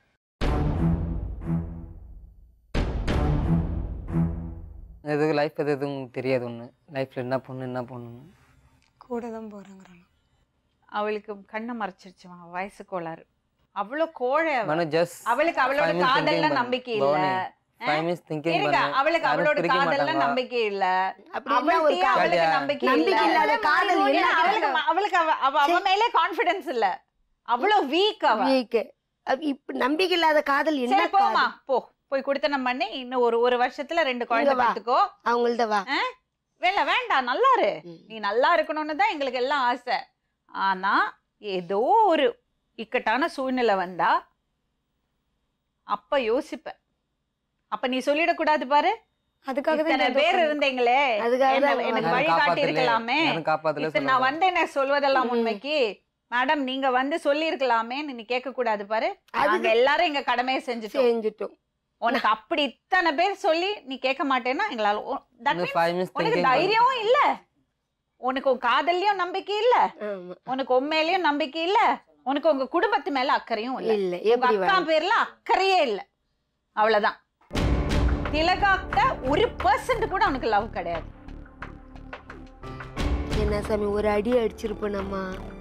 எதுக்கு லைஃப் எது எதுவும் உங்களுக்கு தெரியாது ஒன்று லைஃப்ல என்ன பொண்ணு என்ன பொண்ணுன்னு கூட தான் போறாங்கறாங்க அவளுக்கு கண்ணை மறைச்சிருச்சுமா வயசு கோளாறு அவ்வளவு கோழை அவ. மனு ஜஸ்ட் அவளுக்கு அவளோட Five minutes காதல்ல thinking நம்பிக்கை பண்ணு. இல்ல பவனி, five minutes thinking இருங்க பண்ணு. அவளுக்கு யாரும் அவளோட பிரிக்க காதல்ல மாட்டாங்க. நம்பிக்கை இல்ல அப்படி என்ன ஒரு அவள்கிட்டயே காதல் அவளுக்கு காதல். நம்பிக்கை நம்பிக்கை இல்ல இல்லாத காதல் ஏன்னா என்ன அவளுக்கு அவளுக்கு அவ அவ அவ மேலே கான்பிடன்ஸ் இல்ல அவ்வளவு வீக் அவ வீக்கு. அப்ப இப்ப நம்பிக்கை இல்லாத காதல் என்ன சரி போமா காதல்? போ போய் குடுத்தனம் பண்ணி இன்னும் ஒரு ஒரு வருஷத்துல ரெண்டு குழந்தை இங்க வா. பெத்துக்கோ அவங்கள்ட்ட வா வேலை வேண்டாம் நல்லா இரு ம். நீ நல்லா இருக்கணும்னு தான் எங்களுக்கு எல்லாம் ஆசை ஆனா ஏதோ ஒரு இக்கட்டான சூழ்நிலை வந்தா அப்ப யோசிப்ப அப்ப நீ சொல்லிடக்கூடாது பாரு அதுக்காக தான் இத்தனை இந்த பேர் உட்கார்ந்து- இருந்தீங்களே அதுக்காக என்ன- தான் எனக்கு நான் வழி யாரும் காட்டி காப்பாத்தல இருக்கலாமே யாரும் காப்பாத்தல இத்தனை நான் வந்து என்ன சொல்வதெல்லாம் ம். உண்மைக்கு மேடம் நீங்க வந்து சொல்லி இருக்கலாமே நீ கேட்க கூடாது பாரு நாங்க அதுக்கு எல்லாரும் எங்க கடமையை செஞ்சுட்டோம் செஞ்சுட்டோம் உனக்கு அப்படி இத்தனை பேர் சொல்லி நீ கேட்க மாட்டேன்னா எங்களால ஓ- that இன்னும் means ஃபைவ் மினிட்ஸ் உனக்கு திங்கிங் தைரியமும் இல்ல உனக்கு உன் காதல்லயும் நம்பிக்கை இல்ல ஆமா உனக்கு உண்மையிலயும் நம்பிக்கை இல்ல உனக்கு உங்க குடும்பத்து மேல அக்கறையும் இல்ல இல்ல உங்க எப்படி அக்கா வரும்? பேர்ல அக்கறையே இல்ல அவ்வளவுதான் திலகாட்ட ஒரு பர்சன்ட் கூட உனக்கு லவ் கிடையாது என்ன சாமி ஒரு அடி அடிச்சிருப்போம் நம்ம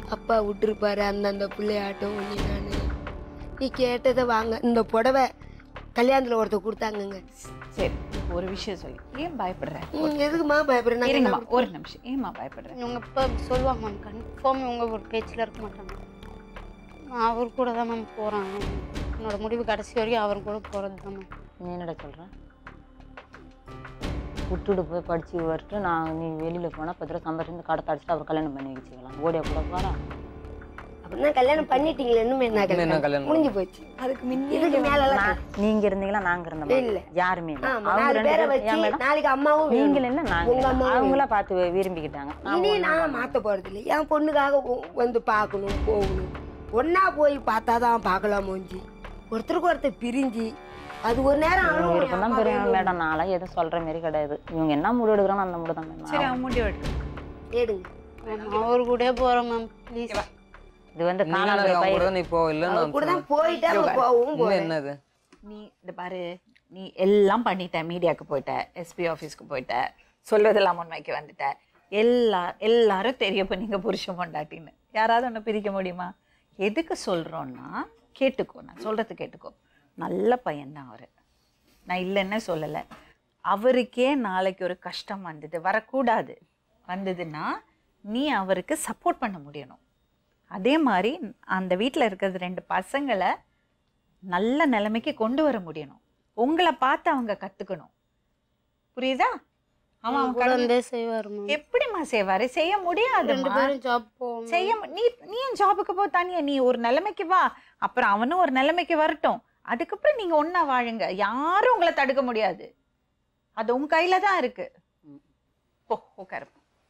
அப்பா விட்டுருப்பாரு அந்தந்த பிள்ளையாட்டம் ஒன்று நான் நீ கேட்டதை வாங்க இந்த புடவை கல்யாணத்தில் ஒருத்தர் கொடுத்தாங்கங்க சரி ஒரு விஷயம் சொல்லி ஏன் பயப்படுற ம், எதுக்குமா பயப்படுறேன் இருங்கம்மா ஒரு நிமிஷம் ஏம்மா பயப்படுற இவங்க இப்போ சொல்லுவாங்க மேம் கன்ஃபார்ம் இவங்க ஒரு பேச்சில் இருக்க மாட்டாங்க நான் அவர் கூட தான் மேம் போகிறேன் என்னோட முடிவு கடைசி வரைக்கும் அவர் கூட போகிறது தான் மேம் நீ என்னடா சொல்கிற விட்டுட்டு போய் படிச்சு வரட்டு நான் நீ வெளியில் போனால் பத்து ரூபா சம்பாதிச்சு கடை அடிச்சுட்டு அவர் கல்யாணம் பண்ணி வச்சுக்கலாம் ஓடியா கூட போகிறா அப்படின்னா கல்யாணம் பண்ணிட்டீங்களே இன்னுமே என்ன இன்னும் என்ன கல்யாணம் கல்யாணம் முடிஞ்சு போச்சு அதுக்கு முன்னே இதுக்கு மேலலாம் நீங்க இருந்தீங்களா நாங்க இருந்தோம் இல்ல. யாருமே இல்லை ஆமா அவங்க நாலு ரெண்டு பேரை பேரும் வச்சு ஏன் மேடம் நாளைக்கு அம்மாவும் நீங்கள் வேணும். இல்லை நாங்கள் உங்க இல்லை. அம்மாவும் அவங்களா பார்த்து வி- விரும்பிக்கிட்டாங்க நான் இனி ஒண்ணும் நான் மாத்த போறது இல்லை என் பொண்ணுக்காக ஒ- வந்து பார்க்கணும் போகணும் ஒன்னா போய் பார்த்தா தான் பார்க்கலாம் மூஞ்சி ஒருத்தருக்கு ஒருத்தர் பிரிஞ்சு அது ஒரு நேரம் இவங்க அழுவும், விருப்பம் தான் அம்மா பெரிய வேணும். மேடம் நான்லாம் எதுவும் சொல்ற மாதிரி கிடையாது இவங்க என்ன முடிவு எடுக்கிறாங்க அந்த முடிவு தான் மேம் சரி அவன் முடிவு எடுத்து எடுங்க மேம் அவர் கூட போகிறேன் மேம் ப்ளீஸ் இது வந்து நீங்க காணாத அவங்க பயிர் கூட நீ போ இல்லைன்னு அவர் நான் கூட தான் சொன்னேன். போயிட்டு அவங்க போகவும் இன்னும் போறேன் என்னது நீ இந்த பாரு நீ எல்லாம் பண்ணிட்ட மீடியாவுக்கு போயிட்ட எஸ்பி ஆஃபீஸ்க்கு போயிட்ட சொல்வதெல்லாம் உண்மைக்கு வந்துட்ட எல்லா எல்லாரும் தெரியப்போ நீங்கள் புருஷன் பொண்டாட்டின்னு யாராவது ஒன்று பிரிக்க முடியுமா எதுக்கு சொல்கிறோன்னா கேட்டுக்கோ நான் சொல்கிறது கேட்டுக்கோ நல்ல பையன்தான் அவர் நான் இல்லைன்னே சொல்லலை அவருக்கே நாளைக்கு ஒரு கஷ்டம் வந்தது வரக்கூடாது வந்ததுன்னா நீ அவருக்கு சப்போர்ட் பண்ண முடியணும் அதே மாதிரி அந்த வீட்டில் இருக்கிறது ரெண்டு பசங்களை நல்ல நிலைமைக்கு கொண்டு வர முடியணும் உங்களை பார்த்து அவங்க கத்துக்கணும் புரியுதா அவன் அவன் கூட கடமை- இருந்தே செய்வார் மேம் எப்படிம்மா செய்வாரு செய்ய ரெண்டு முடியாதும்மா பேரும் ஜாப் போவோம் செய்ய மு- நீ நீயும் ஜாபுக்கு போ தனியா நீ ஒரு நிலைமைக்கு வா அப்புறம் அவனும் ஒரு நிலைமைக்கு வரட்டும் அதுக்கப்புறம் நீங்க ஒண்ணா வாழுங்க யாரும் உங்களை தடுக்க முடியாது அது உன் கையில தான் இருக்கு போ உட்காரு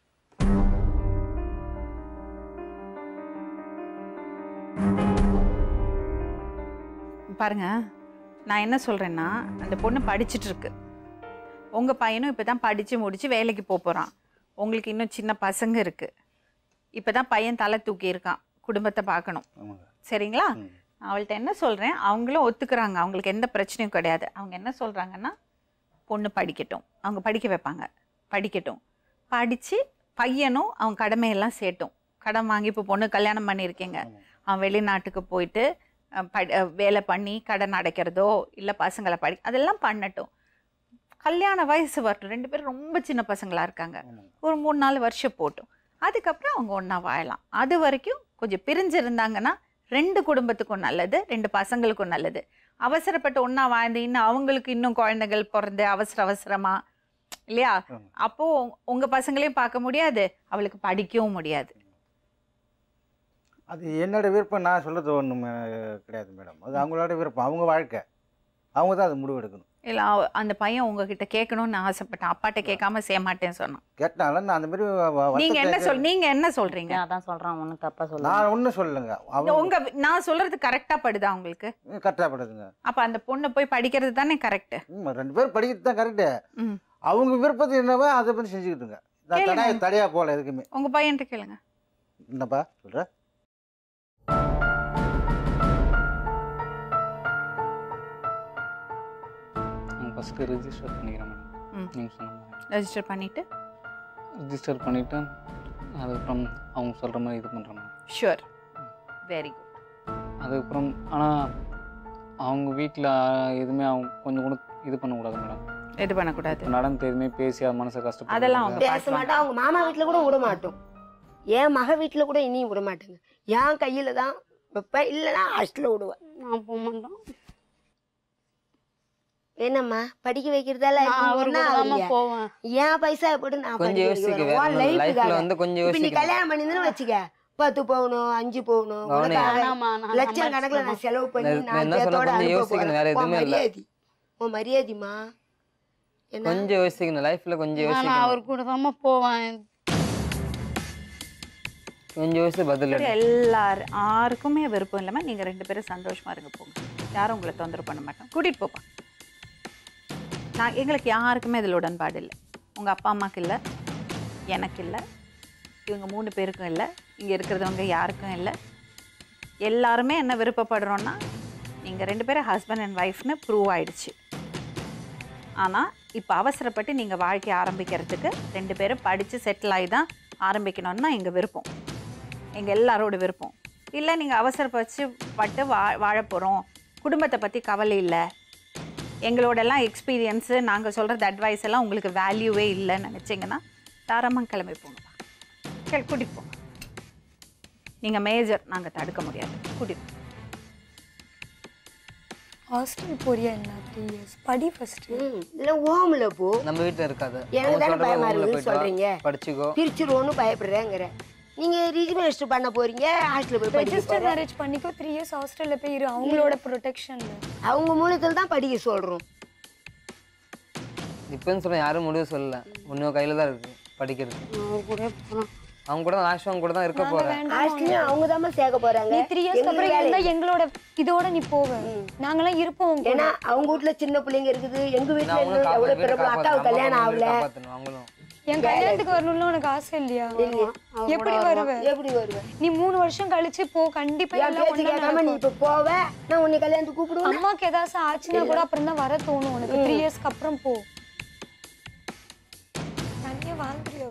பாருங்க நான் என்ன சொல்றேன்னா அந்த பொண்ணு படிச்சிட்டு இருக்கு உங்க பையனும் இப்பதான் படிச்சு முடிச்சு வேலைக்கு போக போறான் உங்களுக்கு இன்னும் சின்ன பசங்க இருக்கு இப்பதான் பையன் தலை தூக்கி இருக்கான் குடும்பத்தை பார்க்கணும் ஆமாங்க சரிங்களா ம். அவள்கிட்ட என்ன சொல்றேன் அவங்களும் ஒத்துக்கிறாங்க அவங்களுக்கு எந்த பிரச்சனையும் கிடையாது அவங்க என்ன சொல்றாங்கன்னா பொண்ணு படிக்கட்டும் அவங்க படிக்க வைப்பாங்க படிக்கட்டும் படிச்சு பையனும் அவன் கடமையெல்லாம் சேட்டும் கடன் வாங்கி இப்போ பொண்ணு கல்யாணம் பண்ணியிருக்கீங்க ஆமா. அவன் வெளிநாட்டுக்கு போயிட்டு அஹ், படி அஹ், வேலை பண்ணி கடன் அடைக்கிறதோ இல்லை பசங்களை படி அதெல்லாம் பண்ணட்டும் கல்யாண வயசு வரட்டும் ரெண்டு பேரும் ரொம்ப சின்ன பசங்களா இருக்காங்க ஆமாங்க. ஒரு மூணு நாலு வருஷம் போட்டும் அதுக்கப்புறம் அவங்க ஒன்றா வாழலாம் அது வரைக்கும் கொஞ்சம் பிரிஞ்சிருந்தாங்கன்னா ரெண்டு குடும்பத்துக்கும் நல்லது ரெண்டு பசங்களுக்கும் நல்லது அவசரப்பட்டு ஒன்றா வாழ்ந்தீங்கன்னா அவங்களுக்கு இன்னும் குழந்தைகள் பிறந்து அவசர அவசரமா இல்லையா ஆமா. அப்போ உங்க- உங்க பசங்களையும் பார்க்க முடியாது அவளுக்கு படிக்கவும் முடியாது அது என்னோட விருப்பம் நான் சொல்கிறது ஒன்றும் கிடையாது மேடம் அது அவங்களோட விருப்பம் அவங்க வாழ்க்கை அவங்க தான் அது முடிவு எடுக்கணும் இல்லை அவ- அந்த பையன் உங்ககிட்ட கேட்கணும்னு ஆசைப்பட்டேன் அப்பாட்ட கேட்காம செய்ய மாட்டேன்னு சொன்னான் கேட்டாலும் நான் அந்த மாதிரி வ- வ- நீங்க என்ன வருத்தத்தை- சொல் நீங்க என்ன சொல்றீங்க நான் அதான் சொல்றான் ஒன்றும் தப்பா சொல்ல நான் ஒன்றும் சொல்லலைங்க இந்த அவங்க உங்க நான் சொல்றது கரெக்டா படுதா உங்களுக்கு கஷ்டப்படுதுங்க அப்ப அந்த பொண்ணு போய் படிக்கிறது தானே கரெக்ட் ம் ரெண்டு பேரும் படிக்கிறது தான் கரெக்டு ம். அவங்க விருப்பத்தை என்னவோ அதை பண்ணி செஞ்சுக்கிட்டுங்க நான் கேளுங்க. தடையா தடையா போகல எதுக்குமே உங்க பையன்கிட்ட கேளுங்க என்னப்பா சொல்ற நான் ஃபஸ்ட்டு ரிஜிஸ்டர் பண்ணிக்கிறேன் ம். மேடம் நீங்கள் சொன்ன மாதிரி ரெஜிஸ்டர் பண்ணிட்டு ரிஜிஸ்டர் பண்ணிவிட்டு அதுக்கப்புறம் அவங்க சொல்கிற மாதிரி இது பண்ணுறேன் மேடம் ஷூர் வெரி குட் அதுக்கப்புறம் ஆனால் அவங்க வீட்டில் எதுவுமே அவங்க கொஞ்சம் கூட இது பண்ணக்கூடாது மேடம் இது பண்ணக்கூடாது இப்போ நடந்து எதுவுமே பேசி அது மனசை கஷ்டப்பட்டு அதெல்லாம் அவங்க பேச பார்த்துப்பாங்க. மாட்டோம் அவங்க மாமா வீட்டில் கூட விட மாட்டோம் என் மக வீட்டில் கூட இனியும் விட மாட்டேங்க என் கையில் தான் வைப்பேன் இல்லைன்னா ஹாஸ்டலில் விடுவேன் நான் போக மாட்டோம் என்னம்மா படிக்க வைக்கிறதால நான் அவர் கூட தான் போவேன் என் பைசா போட்டு நான் கொஞ்சம் படிக்க யோசிக்க வைக்கிறேன். உன் வேற லைஃப்ல லைஃபுக்காக வந்து கொஞ்சம் இப்ப நீ யோசிக்க கல்யாணம் பண்ணிருந்தேன்னு வச்சுக்க பத்து போகணும் அஞ்சு போகணும் கவனி. உனக்காக வேணாம்மா, நான் லட்சம் கணக்குல நான் செலவு பண்ணி நான் நான் என்ன சொல்ல பேத்தோட கொஞ்சம் அனுப்ப யோசிக்கணும், வேற போறேன். உன் எதுவுமே இல்ல. மரியாதை உன் மரியாதைமா என்ன கொஞ்சம் யோசிக்கணும் லைஃப்ல கொஞ்சம் நான் யோசிக்கணும் அவர் கூட தான் போவேன் கொஞ்சம் யோசிச்சு பதில் சரி, எடு. எல்லாரும் யாருக்குமே விருப்பம் இல்லாம நீங்க ரெண்டு பேரும் சந்தோஷமா இருங்க போங்க யாரும் உங்களை தொந்தரவு பண்ண மாட்டோம் கூட்டிட்டு போப்பா நான் எங்களுக்கு யாருக்குமே இதில் உடன்பாடு இல்லை உங்க அப்பா அம்மாக்கு இல்லை எனக்கு இல்லை இவங்க மூணு பேருக்கும் இல்லை இங்க இருக்கிறவங்க யாருக்கும் இல்லை எல்லாருமே என்ன விருப்பப்படுறோன்னா நீங்க ரெண்டு பேரும் ஹஸ்பண்ட் அண்ட் ஒய்ஃப்னு ப்ரூவ் ஆயிடுச்சு ஆனா இப்போ அவசரப்பட்டு நீங்க வாழ்க்கை ஆரம்பிக்கிறதுக்கு ரெண்டு பேரும் படிச்சு செட்டில் ஆகி தான் ஆரம்பிக்கணும்னு தான் எங்க விருப்பம் எங்கள் எல்லாரோட விருப்பம் இல்லை நீங்கள் அவசரப்பட்டு பட்டு வா வாழ போகிறோம் குடும்பத்தை பற்றி கவலை இல்லை எங்களோடலாம் எக்ஸ்பீரியன்ஸு நாங்கள் சொல்கிறது அட்வைஸ் எல்லாம் உங்களுக்கு வேல்யூவே இல்லைன்னு நினச்சிங்கன்னா தாராளமாக கிளம்பி போங்கப்பா கிள கூட்டிகிட்டு போங்க நீங்கள் மேஜர் நாங்கள் தடுக்க முடியாது கூட்டிகிட்டு ஹாஸ்டல் போறியா என்ன த்ரீ இயர்ஸ் படி ஃபஸ்ட்டு ம் இல்லை ஹோமில் போ நம்ம வீட்டில் இருக்காது எனக்கு தானே பயமா இருக்குன்னு போயிட்டு சொல்றீங்க வா, படிச்சுக்கோ பிரிச்சிருவோன்னு பயப்படுறேங்கிற நீங்க ரிஜிஸ்டர் பண்ண போறீங்க ஹாஸ்டலில் போய் படிக்க ரெஜிஸ்டர் போற. மேரேஜ் பண்ணிக்கோ த்ரீ இயர்ஸ் ஹாஸ்டலில் போய் இரு அவங்களோட ப்ரொடெக்ஷனில் அவங்க மூலத்தில் தான் படிக்க சொல்றோம் இப்போன்னு சொல்ல யாரும் முடிவு சொல்லல உன்னோட கையில் தான் இருக்கு படிக்கிறது அவர் கூட போகலாம் அவங்க கூட லாஸ்ட் அவங்க கூட தான் இருக்க போகிறேன் ஹாஸ்டலையும் அவங்க தான் சேர்க்க போறாங்க நீ த்ரீ இயர்ஸ்க்கு அப்புறம் எங்களுக்கு இருந்தா வேலை எங்களோட இதோட நீ போவ நாங்களாம் இருப்போம் உங்க கூட. ஏன்னா அவங்க வீட்ல சின்ன பிள்ளைங்க இருக்குது எங்க வீட்டுல அவங்களும் இன்னும் எவ்வளவு காப்பாற்று பேர் அக்காவுக்கு கல்யாணம் ஆகல காப்பாற்றணும் அவங்களும் என் கல்யாணத்துக்கு வரணும்னு உனக்கு ஆசை இல்லையா எப்படி வருவ எப்படி வருவேன் நீ மூணு வருஷம் கழிச்சு போ கண்டிப்பா என் எல்லாம் பேச்சு ஒண்ணா கேட்காம நீ நடக்கும். இப்ப போவ நான் உன்னை கல்யாணத்துக்கு கூப்பிடுவேன் அம்மாக்கு ஏதாச்சும் ஆச்சுன்னா கூட அப்புறம் தான் வர தோணும் உனக்கு த்ரீ இயர்ஸ்க்கு அப்புறம் போ தனியா வாழ்ந்துருவா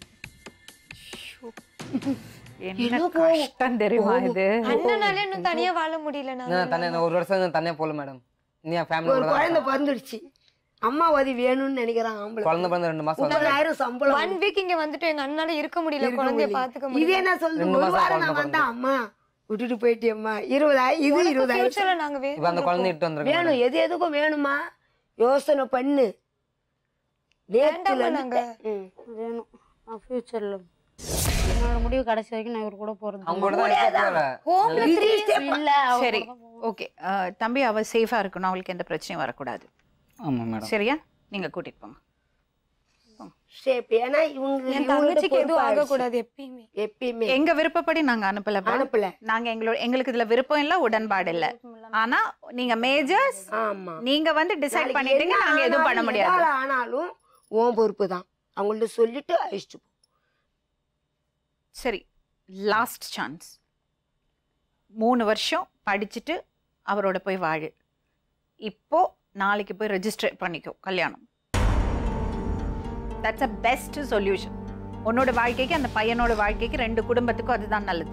என்ன கஷ்டம் தெரியுமா இது அண்ணனால இன்னும் தனியா வாழ முடியல நான் நான் தனியாக ஒரு வருஷம் தனியாக போகல மேடம் நீ என் ஒரு ஃபேமிலி குழந்தை பிறந்துடுச்சு அம்மா உதவி வேணும்னு நினைக்கிறான் ஆம்பளை குழந்தை பிறந்த ரெண்டு மாதம் முப்பதாயிரம் சம்பளம் ஒன் வீக் இங்க வந்துட்டு எங்க அண்ணனால இருக்க முடியல இருக்க குழந்தைய முடியல. பாத்துக்க இது முடியல என்ன சொல்லுது ரெண்டு ஒரு மாசம் வாரம் நான் குழந்தை வந்தேன் அம்மா விட்டுட்டு போயிட்டியம்மா இருபதாயிரம் இது இருபதாயிரம் ஃபியூச்சர்ல நாங்க இப்போ அந்த குழந்தை இட்டு வந்திருக்கேன் வேணும் எது எதுக்கும் வேணுமா யோசனை பண்ணு நேத்துல வேண்டாமா இருந்து நாங்க? ம். வேணும் ஃப்யூச்சரில் என்னோட முடிவு கடைசி வரைக்கும் நான் இவர் கூட போகிறது அவங்க கூட தான் இருக்க போகிறேன் ஹோம்ல த்ரீ இல்லை சரி ஓகே தம்பி அவ சேஃபாக இருக்கணும் அவளுக்கு எந்த பிரச்சனையும் வரக்கூடாது ஆமாம் மேடம் சரியா நீங்கள் கூட்டிகிட்டு போங்க ஷேப் ஏன்னா இவங்க என் இவங்கள்ட்ட தங்கச்சிக்கு எதுவும் பொறுப்பாயிடுச்சு. ஆகக்கூடாது எப்பயுமே எப்பயுமே எங்க விருப்பப்படி நாங்க அனுப்பல bro. அனுப்பல நாங்க எங்களோட எங்களுக்கு இதுல விருப்பம் இல்ல உடன்பாடு இல்ல ஆனா நீங்க மேஜர்ஸ் ஆமா நீங்க வந்து டிசைட் நாளைக்கு பண்ணிட்டீங்க என்ன நாங்க எதுவும் பண்ண ஆனாலும், முடியாது எதால ஆனாலும் உன் பொறுப்பு தான் அவங்கள்ட்ட சொல்லிட்டு அழிச்சிட்டு போ சரி லாஸ்ட் சான்ஸ் மூணு வருஷம் படிச்சுட்டு அவரோட போய் வாழு இப்போ நாளைக்கு போய் ரெஜிஸ்டர் பண்ணிக்கோ கல்யாணம் தட்ஸ் அ பெஸ்ட் சொல்யூஷன் உன்னோட வாழ்க்கைக்கு அந்த பையனோட வாழ்க்கைக்கு ரெண்டு குடும்பத்துக்கும் அதுதான் நல்லது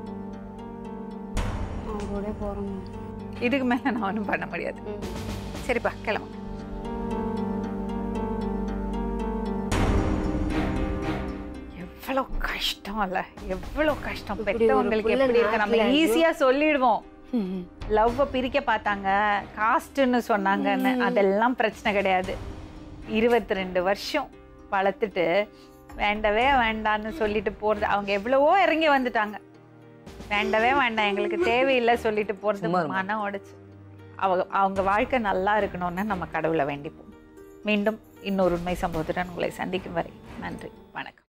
அவரோட போகிறோம் இதுக்கு மேல நான் ஒன்றும் பண்ண முடியாது சரிப்பா கிளம்பு எவ்வளோ கஷ்டம் இல்ல எவ்வளோ கஷ்டம் இப்படி ஒரு பெற்றவங்களுக்கு புள்ள எப்படி இருக்கு நம்ம நாட்டுல ஈஸியா சொல்லிடுவோம் லவ்வை பிரிக்க பார்த்தாங்க காஸ்ட்னு சொன்னாங்கன்னு அதெல்லாம் பிரச்சனை கிடையாது இருபத்தி ரெண்டு வருஷம் வளர்த்துட்டு வேண்டவே வேண்டான்னு சொல்லிட்டு போறது அவங்க எவ்வளவோ இறங்கி வந்துட்டாங்க வேண்டவே வேண்டாம் எங்களுக்கு தேவையில்லை சொல்லிட்டு போறது சும்மா இருமா. மனம் உடைச்சு அவங்க அவங்க வாழ்க்கை நல்லா இருக்கணும்னு நம்ம கடவுளை வேண்டிப்போம் மீண்டும் இன்னொரு உண்மை சம்பவத்துடன் உங்களை சந்திக்கும் வரை நன்றி வணக்கம்